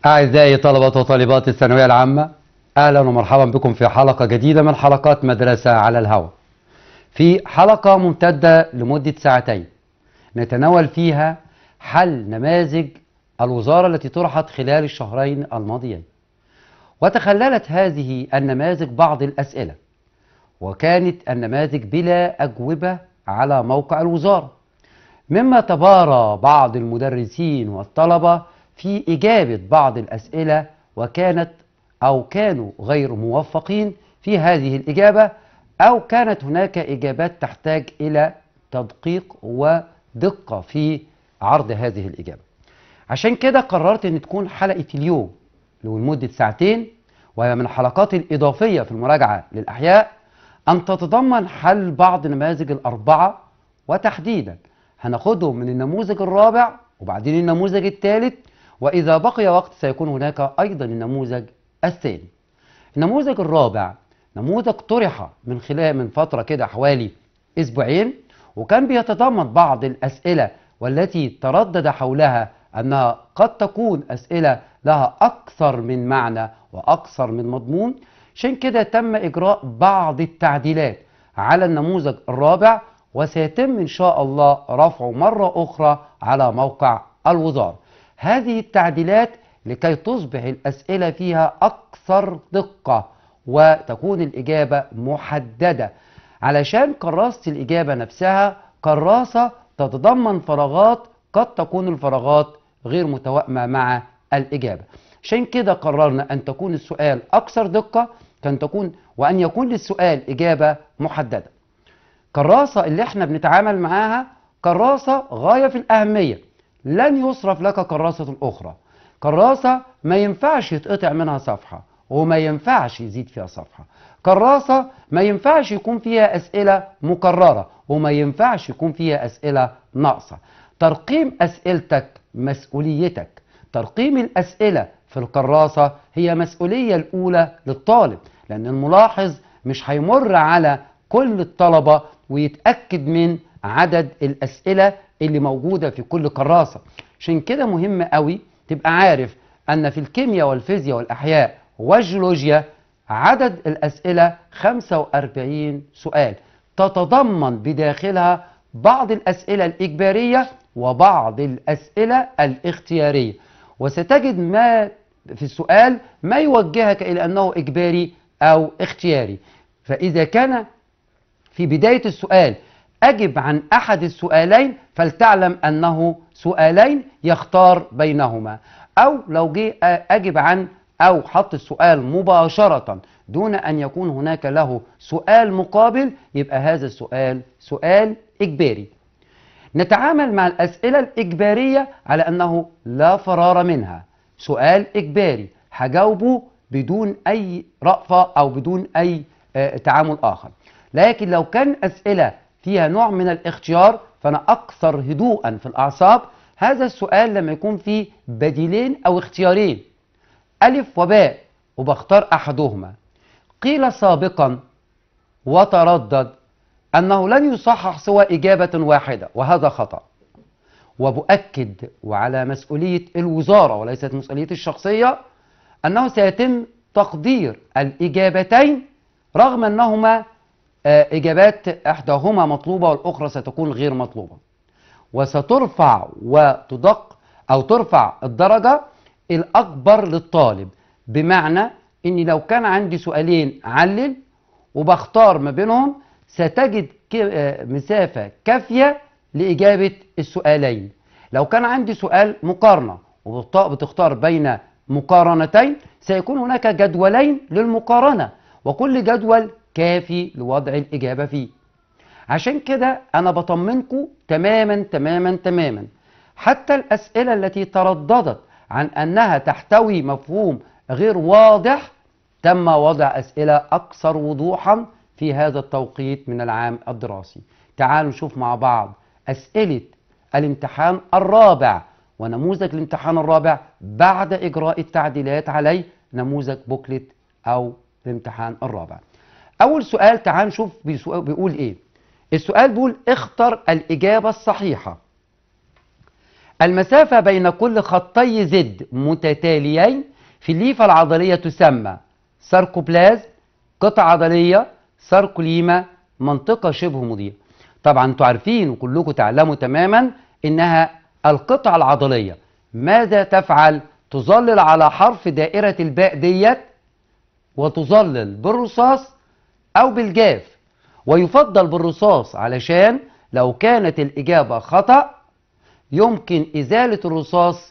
أعزائي طلبة وطالبات الثانوية العامة أهلا ومرحبا بكم في حلقة جديدة من حلقات مدرسة على الهواء في حلقة ممتدة لمدة ساعتين نتناول فيها حل نماذج الوزارة التي طرحت خلال الشهرين الماضيين وتخللت هذه النماذج بعض الأسئلة وكانت النماذج بلا أجوبة على موقع الوزارة مما تبارى بعض المدرسين والطلبة في إجابة بعض الأسئلة وكانت أو كانوا غير موفقين في هذه الإجابة أو كانت هناك إجابات تحتاج إلى تدقيق ودقة في عرض هذه الإجابة عشان كده قررت أن تكون حلقة اليوم لمدة ساعتين وهي من الحلقات الإضافية في المراجعة للأحياء أن تتضمن حل بعض نماذج الأربعة وتحديدا هناخدهم من النموذج الرابع وبعدين النموذج الثالث وإذا بقي وقت سيكون هناك أيضا النموذج الثاني النموذج الرابع نموذج طرح من خلال من فترة كده حوالي أسبوعين وكان بيتضمن بعض الأسئلة والتي تردد حولها أنها قد تكون أسئلة لها أكثر من معنى وأكثر من مضمون عشان كده تم إجراء بعض التعديلات على النموذج الرابع وسيتم إن شاء الله رفعه مرة أخرى على موقع الوزارة هذه التعديلات لكي تصبح الأسئلة فيها أكثر دقة وتكون الإجابة محددة علشان كراسة الإجابة نفسها كراسة تتضمن فراغات قد تكون الفراغات غير متوائمة مع الإجابة عشان كده قررنا أن تكون السؤال أكثر دقة كان تكون وأن يكون للسؤال إجابة محددة كراسة اللي احنا بنتعامل معاها كراسة غاية في الأهمية لن يصرف لك كراسة أخرى كراسة ما ينفعش يتقطع منها صفحة وما ينفعش يزيد فيها صفحة كراسة ما ينفعش يكون فيها أسئلة مكررة وما ينفعش يكون فيها أسئلة ناقصة ترقيم أسئلتك مسؤوليتك ترقيم الأسئلة في الكراسة هي مسؤولية الأولى للطالب لأن الملاحظ مش هيمر على كل الطلبة ويتأكد من عدد الأسئلة اللي موجودة في كل كراسة عشان كده مهم قوي تبقى عارف أن في الكيمياء والفيزياء والأحياء والجيولوجيا عدد الأسئلة 45 سؤال تتضمن بداخلها بعض الأسئلة الإجبارية وبعض الأسئلة الاختيارية وستجد ما في السؤال ما يوجهك إلى أنه إجباري أو اختياري فإذا كان في بداية السؤال أجب عن أحد السؤالين فلتعلم أنه سؤالين يختار بينهما أو لو جه أجب عن أو حط السؤال مباشرة دون أن يكون هناك له سؤال مقابل يبقى هذا السؤال سؤال إجباري نتعامل مع الأسئلة الإجبارية على أنه لا فرار منها سؤال إجباري هجاوبه بدون أي رأفة أو بدون أي تعامل آخر لكن لو كان أسئلة فيها نوع من الاختيار فأنا أكثر هدوءا في الأعصاب هذا السؤال لما يكون فيه بديلين أو اختيارين ألف وباء وبختار أحدهما قيل سابقا وتردد أنه لن يصحح سوى إجابة واحدة وهذا خطأ وبؤكد وعلى مسؤولية الوزارة وليست مسؤولية الشخصية أنه سيتم تقدير الإجابتين رغم أنهما إجابات إحداهما مطلوبة والأخرى ستكون غير مطلوبة وسترفع وتدق أو ترفع الدرجة الأكبر للطالب بمعنى أني لو كان عندي سؤالين علل وبختار ما بينهم ستجد مسافة كافية لإجابة السؤالين لو كان عندي سؤال مقارنة وبتختار بين مقارنتين سيكون هناك جدولين للمقارنة وكل جدول كافي لوضع الإجابة فيه عشان كده أنا بطمنكم تماما تماما تماما حتى الأسئلة التي ترددت عن أنها تحتوي مفهوم غير واضح تم وضع أسئلة أكثر وضوحا في هذا التوقيت من العام الدراسي تعالوا نشوف مع بعض أسئلة الامتحان الرابع ونموذج الامتحان الرابع بعد إجراء التعديلات عليه نموذج بوكلت أو الامتحان الرابع أول سؤال تعال نشوف بيقول إيه السؤال بيقول اختر الإجابة الصحيحة المسافة بين كل خطي زد متتاليين في الليفة العضلية تسمى ساركوبلازم قطعة عضلية ساركوليما منطقة شبه مضيئة طبعا انتوا عارفين وكلكم تعلموا تماما انها القطعة العضلية ماذا تفعل تظلل على حرف دائرة الباء ديت وتظلل بالرصاص او بالجاف ويفضل بالرصاص علشان لو كانت الإجابة خطأ يمكن إزالة الرصاص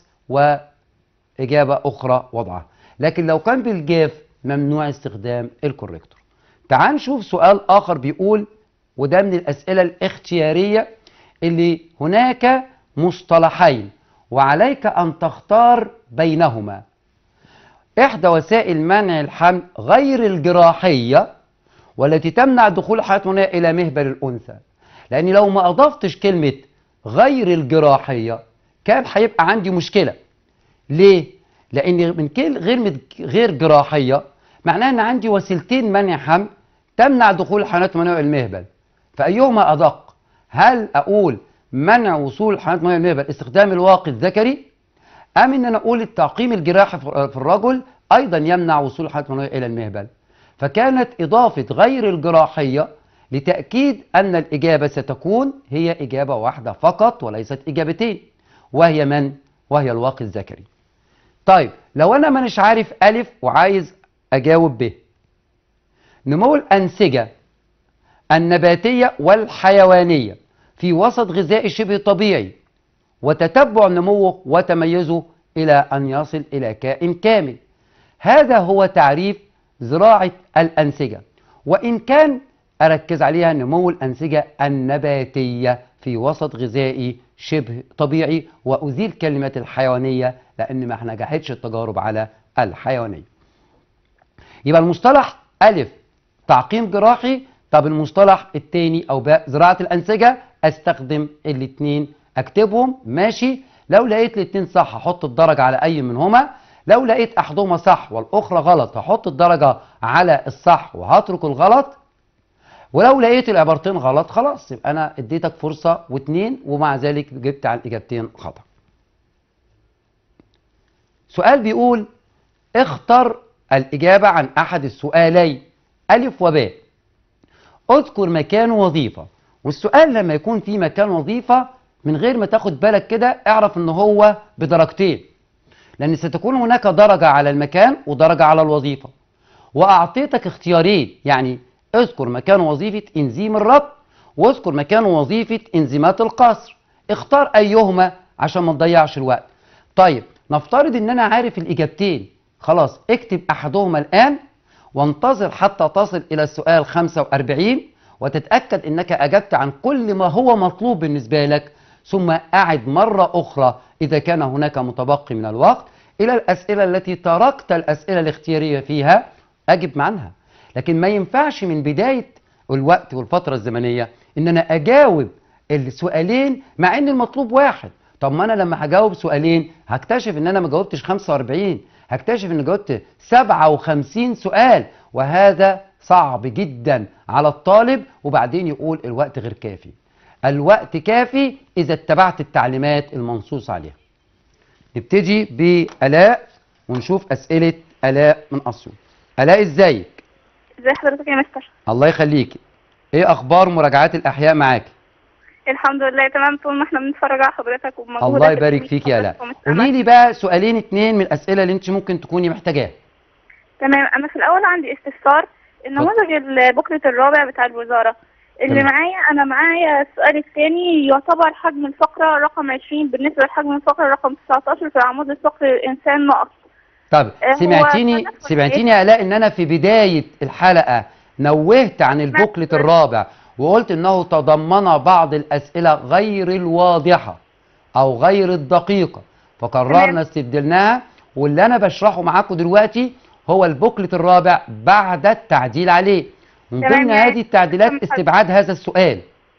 وإجابة أخرى وضعها لكن لو كان بالجاف ممنوع استخدام الكوريكتور تعال نشوف سؤال آخر بيقول وده من الأسئلة الاختيارية اللي هناك مصطلحين وعليك أن تختار بينهما إحدى وسائل منع الحمل غير الجراحية والتي تمنع دخول الحياة المنوية إلى مهبل الأنثى لأن لو ما أضفتش كلمة غير الجراحية كان هيبقى عندي مشكلة ليه؟ لأن من كل غير مد- غير جراحية معناها أن عندي وسيلتين منع حمل تمنع دخول الحيوانات المنوية إلى المهبل فأيهما أدق؟ هل أقول منع وصول الحيوانات المنوية إلى المهبل استخدام الواقي الذكري أم إن أنا أقول التعقيم الجراحي في في الرجل أيضا يمنع وصول الحيوانات المنوية إلى المهبل فكانت إضافة غير الجراحية لتأكيد أن الإجابة ستكون هي إجابة واحدة فقط وليست إجابتين وهي من؟ وهي الواقي الذكري طيب لو أنا مانيش عارف ألف وعايز أجاوب ب نمو الأنسجة النباتية والحيوانية في وسط غذائي شبه طبيعي وتتبع نموه وتميزه إلى أن يصل إلى كائن كامل هذا هو تعريف زراعة الأنسجة وإن كان أركز عليها نمو الأنسجة النباتية في وسط غذائي شبه طبيعي وأزيل كلمة الحيوانية لأن ما نجحتش التجارب على الحيوانية يبقى المصطلح ألف تعقيم جراحي طب المصطلح التاني أو باء زراعة الأنسجة أستخدم الاتنين أكتبهم ماشي لو لقيت الاتنين صح هحط الدرجة على أي منهما لو لقيت أحدهما صح والأخرى غلط هحط الدرجة على الصح وهترك الغلط ولو لقيت العبارتين غلط خلاص يبقى أنا اديتك فرصة واتنين ومع ذلك جبت على الإجابتين خطأ سؤال بيقول اختر الإجابة عن أحد السؤالين ألف وباء اذكر مكان وظيفة والسؤال لما يكون في مكان وظيفة من غير ما تاخد بالك كده اعرف ان هو بدرجتين لان ستكون هناك درجة على المكان ودرجة على الوظيفة واعطيتك اختيارين يعني اذكر مكان وظيفة انزيم الربط واذكر مكان وظيفة انزيمات القصر اختار ايهما عشان ما تضيعش الوقت طيب نفترض ان انا عارف الاجابتين خلاص اكتب احدهما الان وانتظر حتى تصل الى السؤال 45 وتتأكد انك اجبت عن كل ما هو مطلوب بالنسبة لك ثم اعد مرة اخرى اذا كان هناك متبقي من الوقت الى الاسئلة التي تركت الاسئلة الاختيارية فيها اجب عنها لكن ما ينفعش من بداية الوقت والفترة الزمنية ان انا اجاوب السؤالين مع ان المطلوب واحد طب ما انا لما هجاوب سؤالين هكتشف ان انا ما جاوبتش 45 هكتشف ان جاوبت 57 سؤال وهذا صعب جدا على الطالب وبعدين يقول الوقت غير كافي الوقت كافي اذا اتبعت التعليمات المنصوص عليها نبتدي بآلاء ونشوف أسئلة آلاء من أسيوط آلاء ازيك ازي حضرتك يا مستر الله يخليكي ايه اخبار مراجعات الاحياء معاكي الحمد لله تمام طول ما احنا بنتفرج على حضرتك ومجهودك الله يبارك فيك يا آلاء قولي لي بقى سؤالين اتنين من الاسئله اللي انت ممكن تكوني محتاجاها تمام انا في الاول عندي استفسار النموذج البوكلت الرابع بتاع الوزاره اللي تمام. معايا انا معايا السؤال الثاني يعتبر حجم الفقره رقم 20 بالنسبه لحجم الفقره رقم 19 في العمود الفقري للانسان ناقص طب آه، هو سمعتيني تنفس سمعتيني يا آلاء ان انا في بدايه الحلقه نوهت عن البوكلت سمعت. الرابع وقلت انه تضمن بعض الاسئله غير الواضحه او غير الدقيقه فقررنا تمام. استبدلناها واللي انا بشرحه معاكم دلوقتي هو البوكلت الرابع بعد التعديل عليه من تمام، ضمن يعني هذه التعديلات تمام. استبعاد هذا السؤال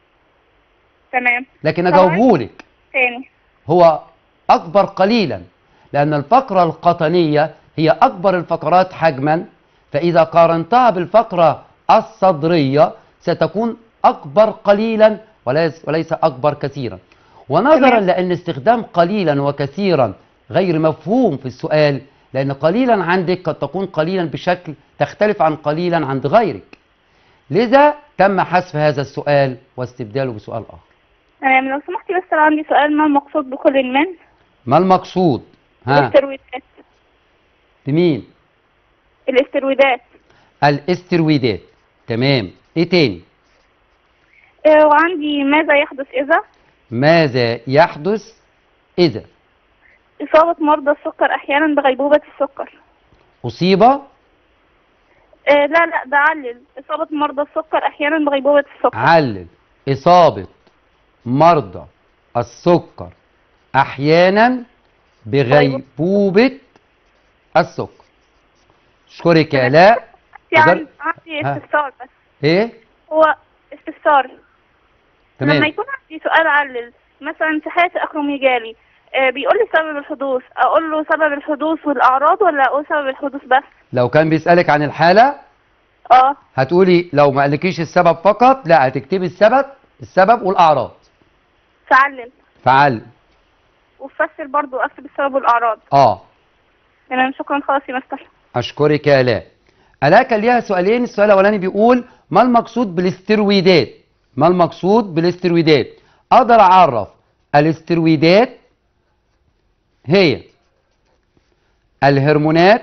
تمام لكن طبعاً. اجاوبهولك تاني هو أكبر قليلا لأن الفقرة القطنية هي أكبر الفقرات حجما فإذا قارنتها بالفقرة الصدرية ستكون أكبر قليلا وليس, وليس أكبر كثيرا ونظرا تمام. لأن استخدام قليلا وكثيرا غير مفهوم في السؤال لأن قليلا عندك قد تكون قليلا بشكل تختلف عن قليلا عند غيرك لذا تم حذف هذا السؤال واستبداله بسؤال آخر تمام لو سمحتي بس أنا عندي سؤال ما المقصود بكل من ما المقصود ها الاسترويدات بمين الاسترويدات الاسترويدات تمام ايه تاني آه، وعندي ماذا يحدث إذا ماذا يحدث إذا إصابة مرضى السكر أحيانا بغيبوبة السكر أصيب آه، لا لا ده علل إصابة مرضى السكر أحيانا بغيبوبة السكر علل إصابة مرضى السكر أحيانا بغيبوبة السكر أشكرك يا آلاء في تقدر- عندي عندي ها. استفسار بس إيه هو استفسار لما تمام يكون عندي سؤال علل مثلا في حالة الأكروميجالي آه، بيقول لي سبب الحدوث أقول له سبب الحدوث والأعراض ولا أقول سبب الحدوث بس لو كان بيسألك عن الحالة اه هتقولي لو ما قالكيش السبب فقط لا هتكتبي السبب السبب والأعراض تعلل فعل وفسر برضو أكتب السبب والأعراض آه تمام شكرا خلاص يا مستر أشكرك يا آلاء آلاء كان ليها سؤالين السؤال الأولاني بيقول ما المقصود بالاسترويدات ما المقصود بالاسترويدات أقدر أعرف الاسترويدات هي الهرمونات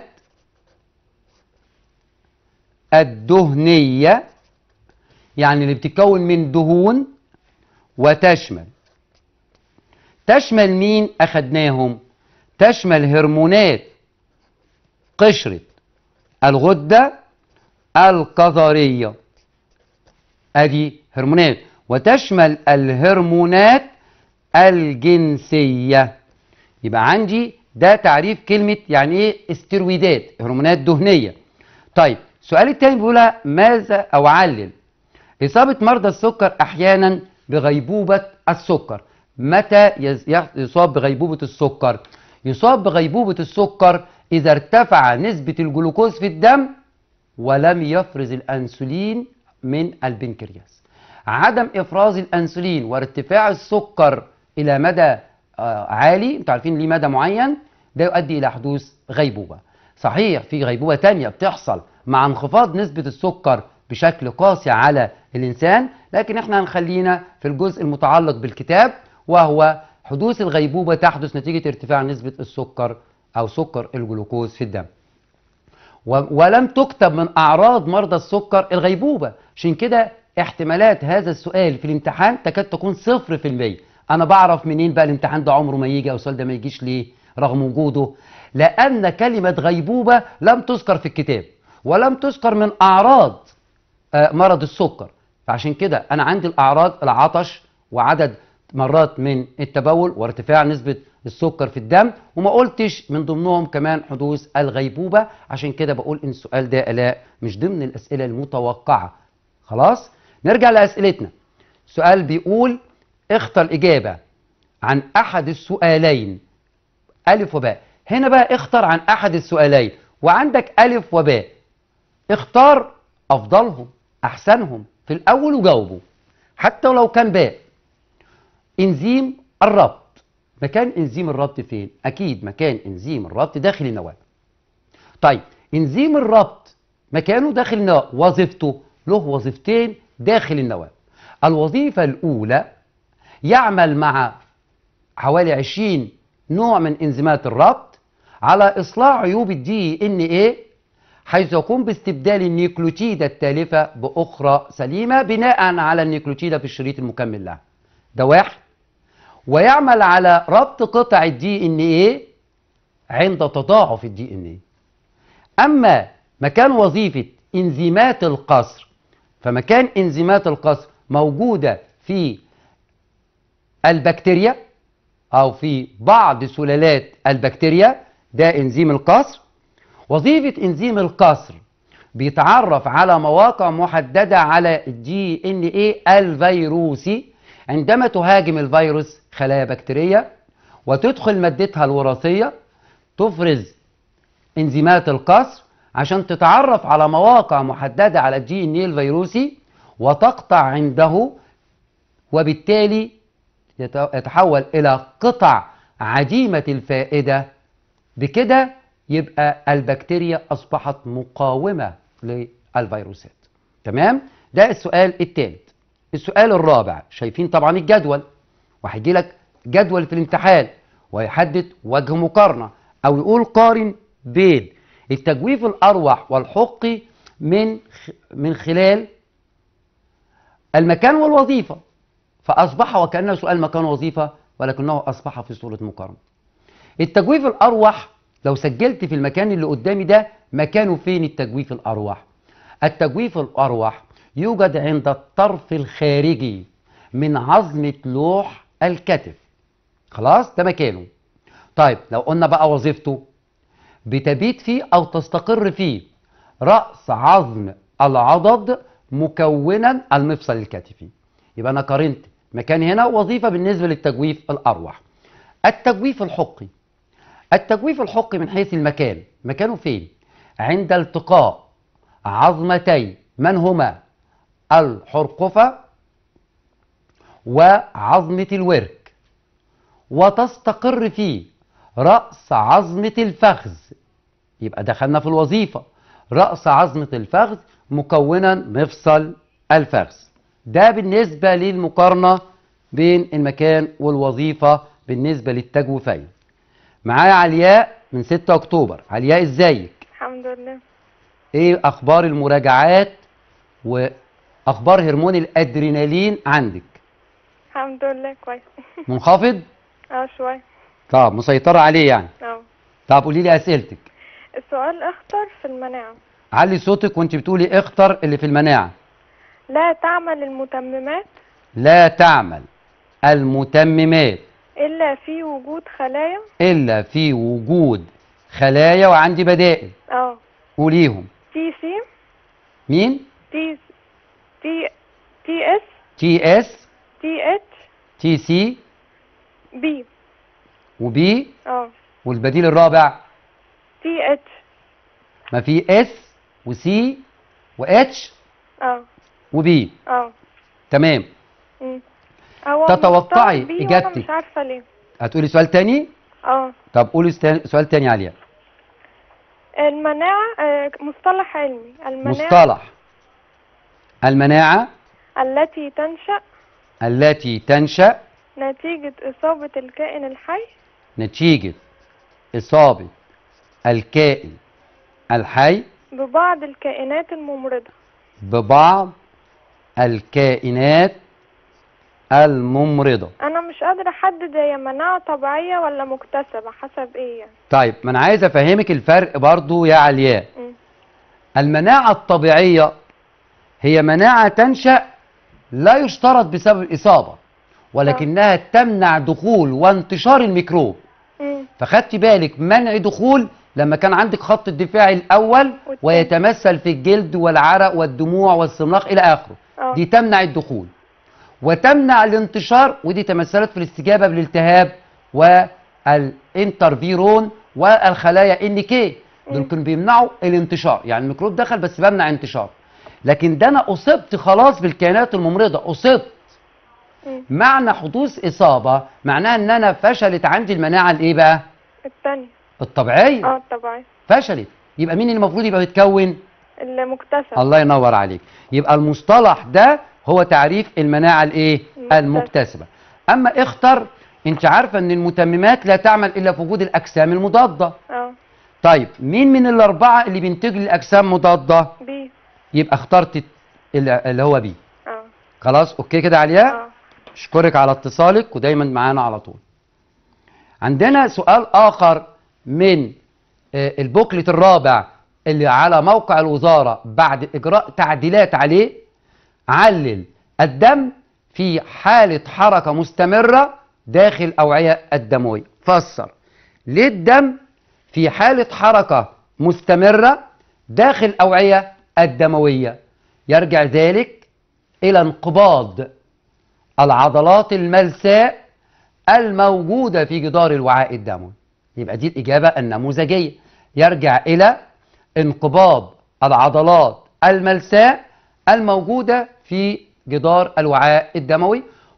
الدهنية يعني اللي بتتكون من دهون وتشمل تشمل مين أخدناهم تشمل هرمونات قشرة الغدة الكظرية ادي هرمونات وتشمل الهرمونات الجنسية يبقى عندي ده تعريف كلمة يعني ايه استرويدات هرمونات دهنية طيب السؤال التاني بيقول ماذا او علل إصابة مرضى السكر أحيانا بغيبوبة السكر متى يز- يح- يصاب بغيبوبة السكر يصاب بغيبوبة السكر إذا ارتفع نسبة الجلوكوز في الدم ولم يفرز الأنسولين من البنكرياس عدم إفراز الأنسولين وارتفاع السكر إلى مدى آه، عالي انتوا عارفين ليه مدى معين ده يؤدي إلى حدوث غيبوبة صحيح في غيبوبة تانية بتحصل مع انخفاض نسبة السكر بشكل قاسي على الإنسان لكن احنا هنخلينا في الجزء المتعلق بالكتاب وهو حدوث الغيبوبة تحدث نتيجة ارتفاع نسبة السكر أو سكر الجلوكوز في الدم و- ولم تكتب من أعراض مرضى السكر الغيبوبة عشان كده احتمالات هذا السؤال في الامتحان تكاد تكون صفر في المية أنا بعرف منين بقى الامتحان ده عمره ما يجي أو السؤال ده ما يجيش ليه رغم وجوده لأن كلمة غيبوبة لم تذكر في الكتاب ولم تذكر من أعراض آه، مرض السكر فعشان كده أنا عندي الأعراض العطش وعدد مرات من التبول وارتفاع نسبة السكر في الدم وما قلتش من ضمنهم كمان حدوث الغيبوبة عشان كده بقول إن السؤال ده ألاء مش ضمن الأسئلة المتوقعة خلاص نرجع لأسئلتنا سؤال بيقول اختر إجابة عن أحد السؤالين ألف وباء هنا بقى اختر عن أحد السؤالين وعندك ألف وباء اختار أفضلهم أحسنهم في الأول وجاوبه حتى ولو كان باء إنزيم الربط مكان إنزيم الربط فين؟ أكيد مكان إنزيم الربط داخل النواة طيب إنزيم الربط مكانه داخل النواة وظيفته له وظيفتين داخل النواة الوظيفة الأولى يعمل مع حوالي 20 نوع من انزيمات الربط على اصلاح عيوب الدي ان ايه حيث يقوم باستبدال النيوكليوتيدة التالفة بأخرى سليمة بناء على النيوكليوتيدة في الشريط المكمل لها ده واحد ويعمل على ربط قطع الدي ان ايه عند تضاعف الدي ان ايه اما مكان وظيفة انزيمات القصر فمكان انزيمات القصر موجودة في البكتيريا او في بعض سلالات البكتيريا ده انزيم القصر وظيفة انزيم القصر بيتعرف على مواقع محددة على الدي ان ايه الفيروسي عندما تهاجم الفيروس خلايا بكتيرية وتدخل مادتها الوراثية تفرز انزيمات القصر عشان تتعرف على مواقع محددة على الدي ان ايه الفيروسي وتقطع عنده وبالتالي يت- يتحول إلى قطع عديمة الفائدة بكده يبقى البكتيريا أصبحت مقاومة للفيروسات تمام ده السؤال الثالث السؤال الرابع شايفين طبعا الجدول وهيجي لك جدول في الامتحان ويحدد وجه مقارنة أو يقول قارن بين التجويف الأروح والحقي من خ- من خلال المكان والوظيفة فأصبح وكأنه سؤال مكان وظيفة ولكنه أصبح في صورة مقارنة التجويف الأروح لو سجلت في المكان اللي قدامي ده مكانه فين التجويف الأروح التجويف الأروح يوجد عند الطرف الخارجي من عظمة لوح الكتف خلاص ده مكانه طيب لو قلنا بقى وظيفته بتبيت فيه أو تستقر فيه رأس عظم العضد مكونا المفصل الكتفي يبقى أنا قارنت مكان هنا وظيفة بالنسبة للتجويف الأروح التجويف الحقي التجويف الحقي من حيث المكان مكانه فين عند التقاء عظمتي من هما الحرقفة وعظمة الورك وتستقر فيه رأس عظمة الفخذ يبقى دخلنا في الوظيفة رأس عظمة الفخذ مكونا مفصل الفخذ ده بالنسبة للمقارنة بين المكان والوظيفة بالنسبة للتجويفين معايا علياء من 6 أكتوبر علياء ازيك الحمد لله ايه اخبار المراجعات واخبار هرمون الادرينالين عندك الحمد لله كويس منخفض اه شوية طب مسيطرة عليه يعني اه طب قولي لي اسئلتك السؤال اخطر في المناعة علي صوتك وانت بتقولي اختر اللي في المناعة لا تعمل المتممات لا تعمل المتممات إلا في وجود خلايا الا في وجود خلايا وعندي بدائل اه قوليهم تي سي مين تي تي تي اس تي اس تي اتش تي سي بي وبي اه والبديل الرابع تي اتش ما في اس وسي واتش اه وبي اه تمام مم. هو تتوقعي مختار بي وأنا إجابتك. مش عارفة ليه هتقولي سؤال تاني اه طب قولي ست- سؤال تاني عليا المناعة آه، مصطلح علمي المناعة مصطلح المناعة التي تنشأ التي تنشأ نتيجة إصابة الكائن الحي نتيجة إصابة الكائن الحي ببعض الكائنات الممرضة ببعض الكائنات الممرضة أنا مش قادرة أحدد هي مناعة طبيعية ولا مكتسبة حسب إيه يعني طيب ما أنا عايز أفهمك الفرق برضو يا علياء مم. المناعة الطبيعية هي مناعة تنشأ لا يشترط بسبب الإصابة ولكنها تمنع دخول وانتشار الميكروب مم. فخدتي بالك منع دخول لما كان عندك خط الدفاع الأول والتاني. ويتمثل في الجلد والعرق والدموع والصماغ إلى آخره اه دي تمنع الدخول وتمنع الانتشار ودي تمثلت في الاستجابة بالالتهاب والانترفيرون والخلايا ان كي دول مم. كانوا بيمنعوا الانتشار يعني الميكروب دخل بس بمنع انتشار لكن ده انا اصبت خلاص بالكائنات الممرضة اصبت مم. معنى حدوث اصابة معناها ان انا فشلت عندي المناعة الايه بقى التانية الطبيعية اه طبيعي فشلت يبقى مين اللي المفروض يبقى بيتكون المكتسبة الله ينور عليك يبقى المصطلح ده هو تعريف المناعة الايه المكتسبة. المكتسبة اما اختر انت عارفة ان المتممات لا تعمل الا في وجود الاجسام المضادة اه طيب مين من الاربعة اللي بينتج لي اجسام مضادة بي يبقى اخترت ال- اللي هو بي اه خلاص اوكي كده يا علياء اه اشكرك على اتصالك ودايما معانا على طول عندنا سؤال اخر من آه، البوكلت الرابع اللي على موقع الوزارة بعد اجراء تعديلات عليه علل الدم في حالة حركة مستمرة داخل الأوعية الدموية فسر ليه الدم في حالة حركة مستمرة داخل الأوعية الدموية يرجع ذلك إلى انقباض العضلات الملساء الموجودة في جدار الوعاء الدموي يبقى دي الإجابة النموذجية يرجع إلى انقباض العضلات الملساء الموجودة في جدار الوعاء الدموي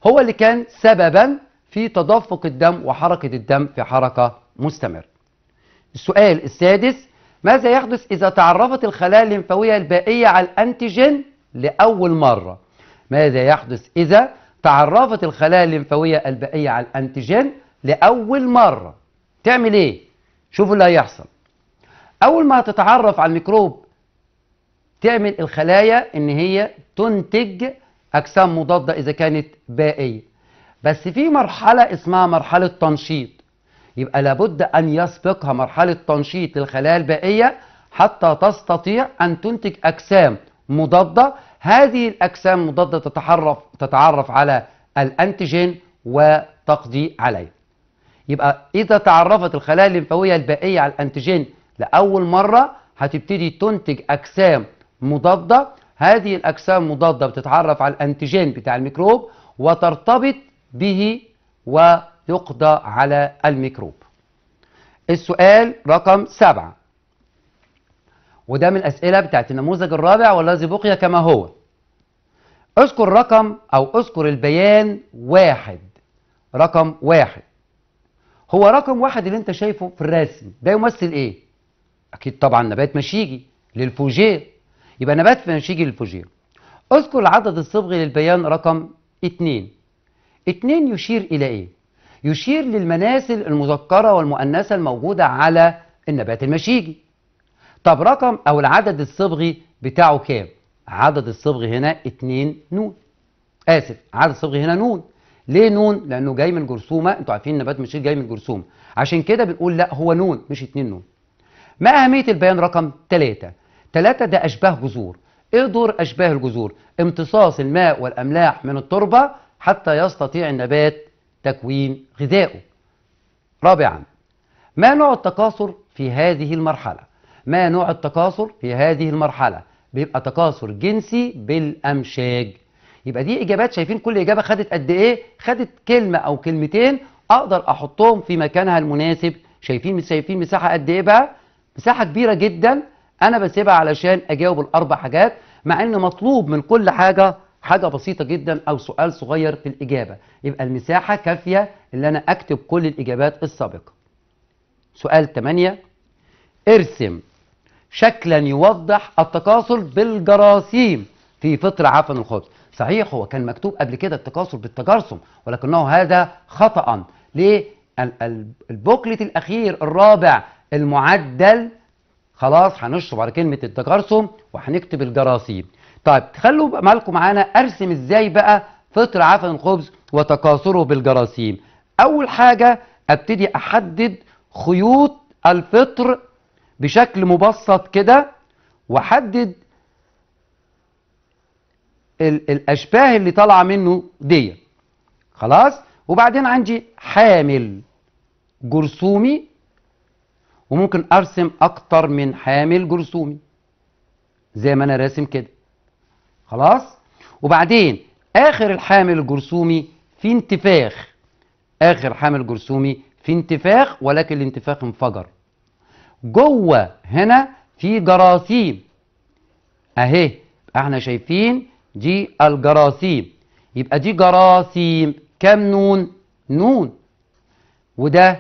هو اللي كان سببا في تدفق الدم وحركة الدم في حركة مستمرة السؤال السادس ماذا يحدث إذا تعرفت الخلايا الليمفاوية البائية على الأنتيجين لأول مرة ماذا يحدث إذا تعرفت الخلايا الليمفاوية البائية على الأنتيجين لأول مرة تعمل إيه؟ شوفوا اللي هيحصل أول ما تتعرف على الميكروب تعمل الخلايا إن هي تنتج أجسام مضادة إذا كانت بائية بس في مرحلة اسمها مرحلة تنشيط يبقى لابد أن يسبقها مرحلة تنشيط للخلايا البائية حتى تستطيع أن تنتج أجسام مضادة هذه الأجسام المضادة تتعرف تتعرف على الأنتيجين وتقضي عليه يبقى إذا تعرفت الخلايا الليمفاوية البائية على الأنتيجين لأول مرة هتبتدي تنتج أجسام مضادة هذه الأجسام المضادة بتتعرف على الأنتيجين بتاع الميكروب وترتبط به ويقضى على الميكروب السؤال رقم سبعة وده من الأسئلة بتاعت النموذج الرابع والذي بقي كما هو اذكر رقم أو اذكر البيان واحد رقم واحد هو رقم واحد اللي انت شايفه في الرسم ده يمثل ايه اكيد طبعا نبات مشيجي للفوجير يبقى نبات مشيجي للفوجير اذكر العدد الصبغي للبيان رقم اتنين اتنين يشير الى ايه يشير للمناسل المذكرة والمؤنثة الموجودة على النبات المشيجي طب رقم او العدد الصبغي بتاعه كام عدد الصبغي هنا اتنين نون اسف عدد الصبغي هنا نون ليه نون لانه جاي من جرثومه انتوا عارفين النبات مشير جاي من جرثومه عشان كده بنقول لا هو نون مش اتنين نون ما اهميه البيان رقم ثلاثة ثلاثة ده اشباه جذور ايه دور اشباه الجذور امتصاص الماء والاملاح من التربه حتى يستطيع النبات تكوين غذائه رابعا ما نوع التكاثر في هذه المرحله ما نوع التكاثر في هذه المرحله بيبقى تكاثر جنسي بالامشاج يبقى دي اجابات شايفين كل اجابه خدت قد ايه خدت كلمه او كلمتين اقدر احطهم في مكانها المناسب شايفين شايفين مساحه قد ايه بقى مساحه كبيره جدا انا بسيبها علشان اجاوب الاربع حاجات مع ان مطلوب من كل حاجه حاجه بسيطه جدا او سؤال صغير في الاجابه يبقى المساحه كافيه اللي انا اكتب كل الاجابات السابقه سؤال 8 ارسم شكلا يوضح التكاثر بالجراثيم في فطر عفن الخبز صحيح هو كان مكتوب قبل كده التكاثر بالتجرثم ولكنه هذا خطأ ليه ال- ال- البوكلت الأخير الرابع المعدل خلاص هنشطب على كلمة التجرثم وهنكتب الجراثيم طيب خلوا بالكم معانا ارسم ازاي بقى فطر عفن الخبز وتكاثره بالجراثيم اول حاجة ابتدي احدد خيوط الفطر بشكل مبسط كده واحدد ال- الاشباه اللي طالعه منه دي خلاص وبعدين عندي حامل جرثومي وممكن ارسم اكتر من حامل جرثومي زي ما انا راسم كده خلاص وبعدين اخر الحامل الجرثومي في انتفاخ اخر حامل جرثومي في انتفاخ ولكن الانتفاخ انفجر جوه هنا في جراثيم اهي احنا شايفين دي الجراثيم يبقى دي جراثيم كام نون نون وده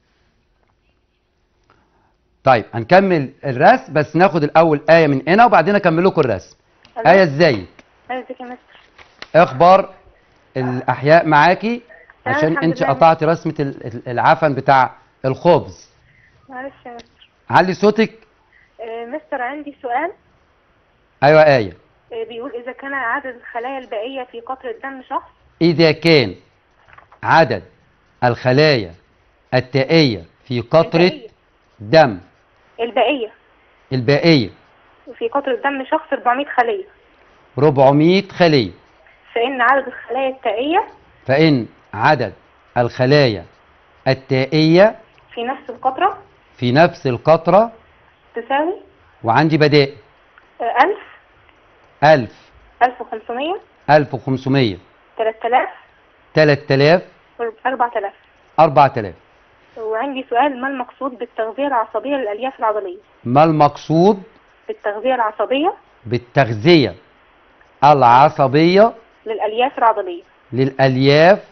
طيب هنكمل الرسم بس ناخد الاول ايه من هنا وبعدين اكمل لكم الرسم ألو. ايه ازيك ازيك يا مستر اخبار الاحياء معاكي تمام، عشان الحمد انت لله. قطعتي رسمه ال- ال- العفن بتاع الخبز معلش يا مستر علي صوتك آه، مستر عندي سؤال ايوه ايه آه، بيقول إذا كان عدد الخلايا البائية في قطرة دم شخص إذا كان عدد الخلايا التائية في قطرة البائية. دم البائية البائية في قطرة دم شخص 400 خلية 400 خلية فإن عدد الخلايا التائية فإن عدد الخلايا التائية في نفس القطرة في نفس القطرة تساوي وعندي بدائل آه، 1000 1000 1500 1500 3000 3000 4000 4000 وعندي سؤال ما المقصود بالتغذية العصبية للألياف العضلية ما المقصود بالتغذية العصبية بالتغذية العصبية للألياف العضلية للالياف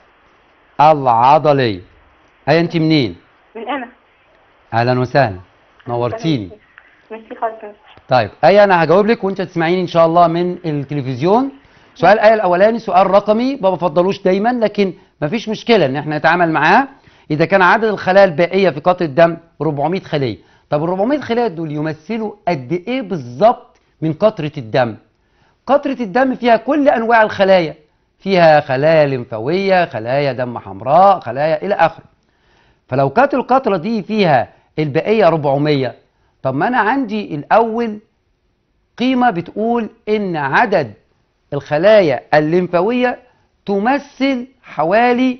العضليه اي انت منين من انا اهلا وسهلا نورتيني ميرسي خالص يا مستر. طيب ايه انا هجاوب لك وانت تسمعيني ان شاء الله من التلفزيون سؤال ايه الاولاني سؤال رقمي ما بفضلوش دايما لكن مفيش مشكله ان احنا نتعامل معاه اذا كان عدد الخلايا البائيه في قطره الدم 400 خليه طب ال 400 خليه دول يمثلوا قد ايه بالظبط من قطره الدم قطره الدم فيها كل انواع الخلايا فيها خلايا لمفاويه خلايا دم حمراء خلايا الى اخره فلو كانت القطره دي فيها البقيه 400 طب ما انا عندي الاول قيمه بتقول ان عدد الخلايا الليمفاويه تمثل حوالي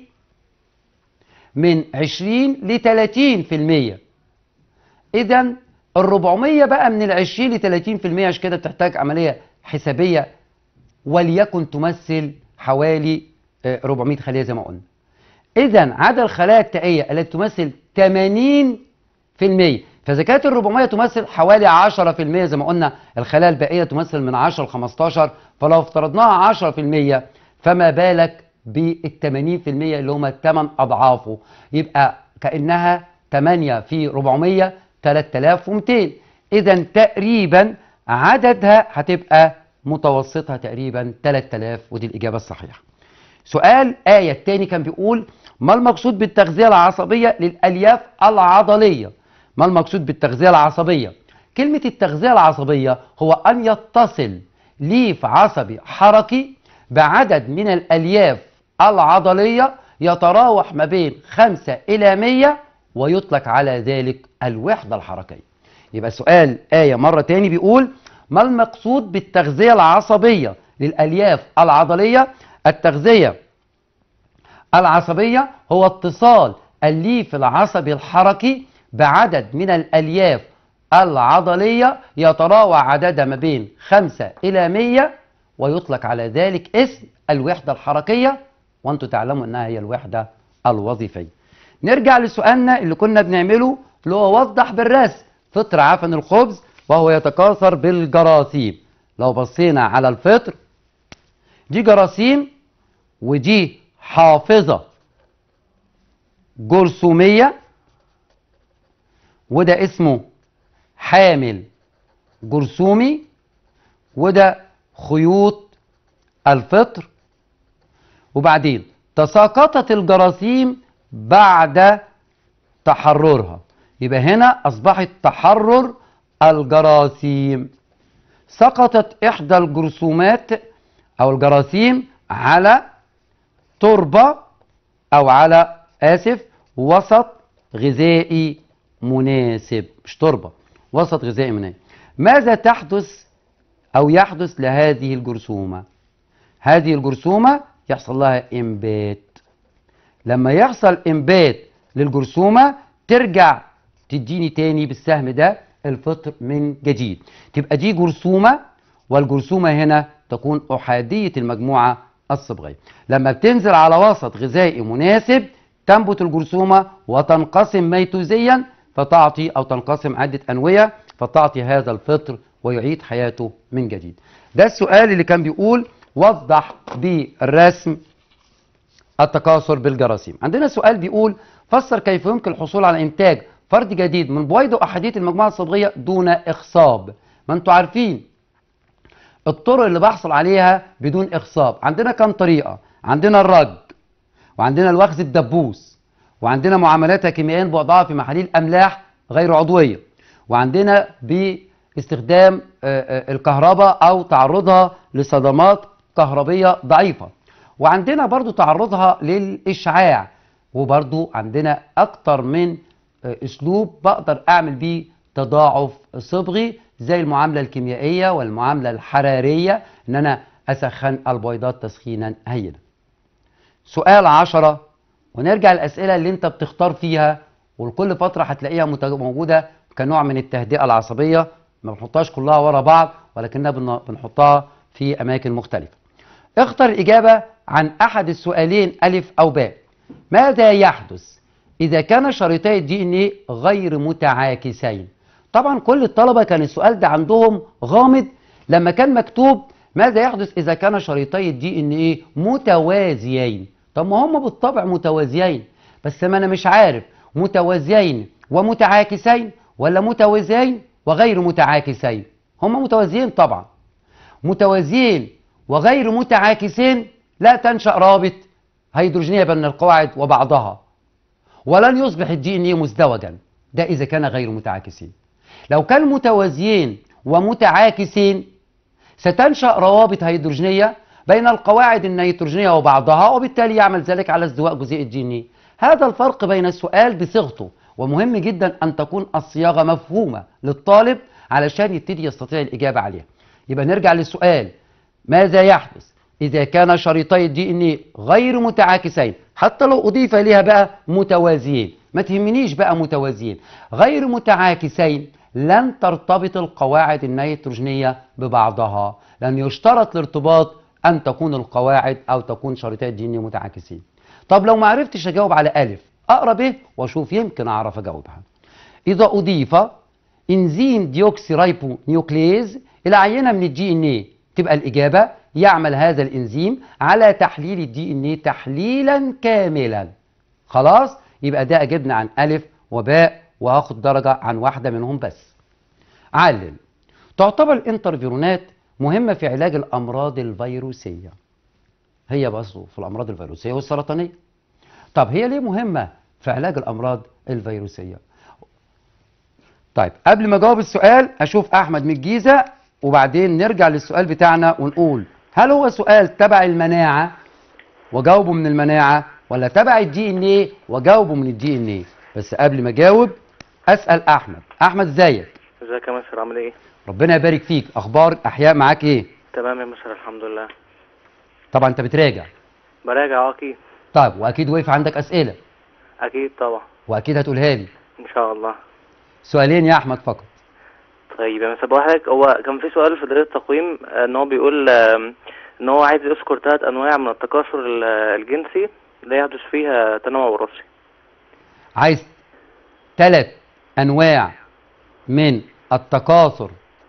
من 20 ل 30% اذا ال 400 بقى من ال 20 ل 30% عشان كده بتحتاج عمليه حسابيه وليكن تمثل حوالي آه، 400 خليه زي ما قلنا اذا عدد الخلايا التائيه التي تمثل 80% فاذا كانت ال 400 تمثل حوالي 10% زي ما قلنا الخلايا البائيه تمثل من 10 ل 15 فلو افترضناها 10% فما بالك بال 80% اللي هم 8 اضعافه يبقى كانها 8 في 400 3200 اذا تقريبا عددها هتبقى متوسطها تقريبا 3000 ودي الاجابه الصحيحه سؤال آية التاني كان بيقول ما المقصود بالتغذية العصبية للألياف العضلية ما المقصود بالتغذية العصبية كلمة التغذية العصبية هو أن يتصل ليف عصبي حركي بعدد من الألياف العضلية يتراوح ما بين 5 إلى 100 ويطلق على ذلك الوحدة الحركية يبقى سؤال آية مرة تاني بيقول ما المقصود بالتغذية العصبية للألياف العضلية التغذية العصبية هو اتصال الليف العصبي الحركي بعدد من الألياف العضلية يتراوح عددها ما بين 5 إلى 100 ويطلق على ذلك اسم الوحدة الحركية وانتم تعلموا انها هي الوحدة الوظيفية نرجع لسؤالنا اللي كنا بنعمله اللي هو وضح بالرسم فطر عفن الخبز وهو يتكاثر بالجراثيم لو بصينا على الفطر دي جراثيم ودي حافظة جرثومية وده اسمه حامل جرثومي وده خيوط الفطر وبعدين تساقطت الجراثيم بعد تحررها يبقى هنا أصبحت تحرر الجراثيم سقطت إحدى الجرثومات أو الجراثيم على تربة أو على آسف وسط غذائي مناسب مش تربة وسط غذائي مناسب ماذا تحدث أو يحدث لهذه الجرثومة هذه الجرثومة يحصل لها إنبات لما يحصل إنبات للجرثومة ترجع تديني تاني بالسهم ده الفطر من جديد تبقى دي جرثومة والجرثومة هنا تكون أحادية المجموعة الصبغية لما بتنزل على وسط غذائي مناسب تنبت الجرثومة وتنقسم ميتوزيا فتعطي أو تنقسم عدة أنوية فتعطي هذا الفطر ويعيد حياته من جديد ده السؤال اللي كان بيقول وضح بالرسم التكاثر بالجراثيم عندنا سؤال بيقول فسر كيف يمكن الحصول على إنتاج فرد جديد من بويض أحادية المجموعة الصبغية دون إخصاب ما انتوا عارفين الطرق اللي بحصل عليها بدون إخصاب عندنا كم طريقة عندنا الرج وعندنا الوخز الدبوس وعندنا معاملات كيميائيا بوضعها في محاليل أملاح غير عضوية وعندنا باستخدام آه، آه، الكهرباء أو تعرضها لصدمات كهربية ضعيفة وعندنا برضو تعرضها للإشعاع وبرضو عندنا أكتر من آه، أسلوب بقدر أعمل بيه تضاعف صبغي زي المعاملة الكيميائية والمعاملة الحرارية إن أنا أسخن البيضات تسخينا هينا سؤال عشرة ونرجع الأسئلة اللي أنت بتختار فيها وكل فترة هتلاقيها مت- موجودة كنوع من التهدئة العصبية ما بنحطهاش كلها ورا بعض ولكنها بن- بنحطها في أماكن مختلفة اختر الإجابة عن أحد السؤالين ألف أو باء ماذا يحدث إذا كان شريطي الدي إن إيه غير متعاكسين طبعا كل الطلبة كان السؤال ده عندهم غامض لما كان مكتوب ماذا يحدث اذا كان شريطي الدي ان ايه متوازيين طب ما هم بالطبع متوازيين بس ما انا مش عارف متوازيين ومتعاكسين ولا متوازيين وغير متعاكسين هم متوازيين طبعا متوازيين وغير متعاكسين لا تنشأ رابط هيدروجينية بين القواعد وبعضها ولن يصبح الدي ان ايه مزدوجا ده اذا كان غير متعاكسين لو كان متوازيين ومتعاكسين ستنشأ روابط هيدروجينية بين القواعد النيتروجينية وبعضها وبالتالي يعمل ذلك على ازدواء جزيء الدي ان ايه هذا الفرق بين السؤال بصيغته ومهم جدا ان تكون الصياغة مفهومة للطالب علشان يبتدي يستطيع الإجابة عليها يبقى نرجع للسؤال ماذا يحدث إذا كان شريطي الدي ان ايه غير متعاكسين حتى لو أضيف إليها بقى متوازيين ما تهمنيش بقى متوازيين غير متعاكسين لن ترتبط القواعد النيتروجينية ببعضها لأن يشترط الارتباط أن تكون القواعد أو تكون شريطي الدي ان ايه متعاكسين طب لو ما عرفتش أجاوب على ألف أقرأ به وأشوف يمكن أعرف أجاوبها إذا أضيف انزيم ديوكسي رايبو نيوكليز الى عينه من الدي ان ايه تبقى الاجابه يعمل هذا الانزيم على تحليل الدي ان ايه تحليلا كاملا خلاص يبقى ده اجبنا عن الف وباء وهاخد درجه عن واحده منهم بس علل تعتبر الانترفيرونات مهمه في علاج الامراض الفيروسيه هي بس في الامراض الفيروسيه والسرطانيه طب هي ليه مهمه في علاج الامراض الفيروسيه طيب قبل ما اجاوب السؤال اشوف احمد من الجيزه وبعدين نرجع للسؤال بتاعنا ونقول هل هو سؤال تبع المناعه وجاوبه من المناعه ولا تبع الدي ان ايه وجاوبه من الدي ان ايه بس قبل ما اجاوب اسال احمد احمد ازيك ازيك يا مستر عامل ايه؟ ربنا يبارك فيك اخبار احياء معاك ايه تمام يا مستر الحمد لله طبعا انت بتراجع براجع اه اكيد طيب واكيد وقف عندك اسئله اكيد طبعا واكيد هتقولها لي ان شاء الله سؤالين يا احمد فقط طيب يا مستر بقول لحضرتك هو كان في سؤال في دليل التقويم آه، ان هو بيقول آم، ان هو عايز يذكر ثلاث انواع من التكاثر ال- الجنسي لا يحدث فيها تنوع وراثي عايز ثلاث انواع من التكاثر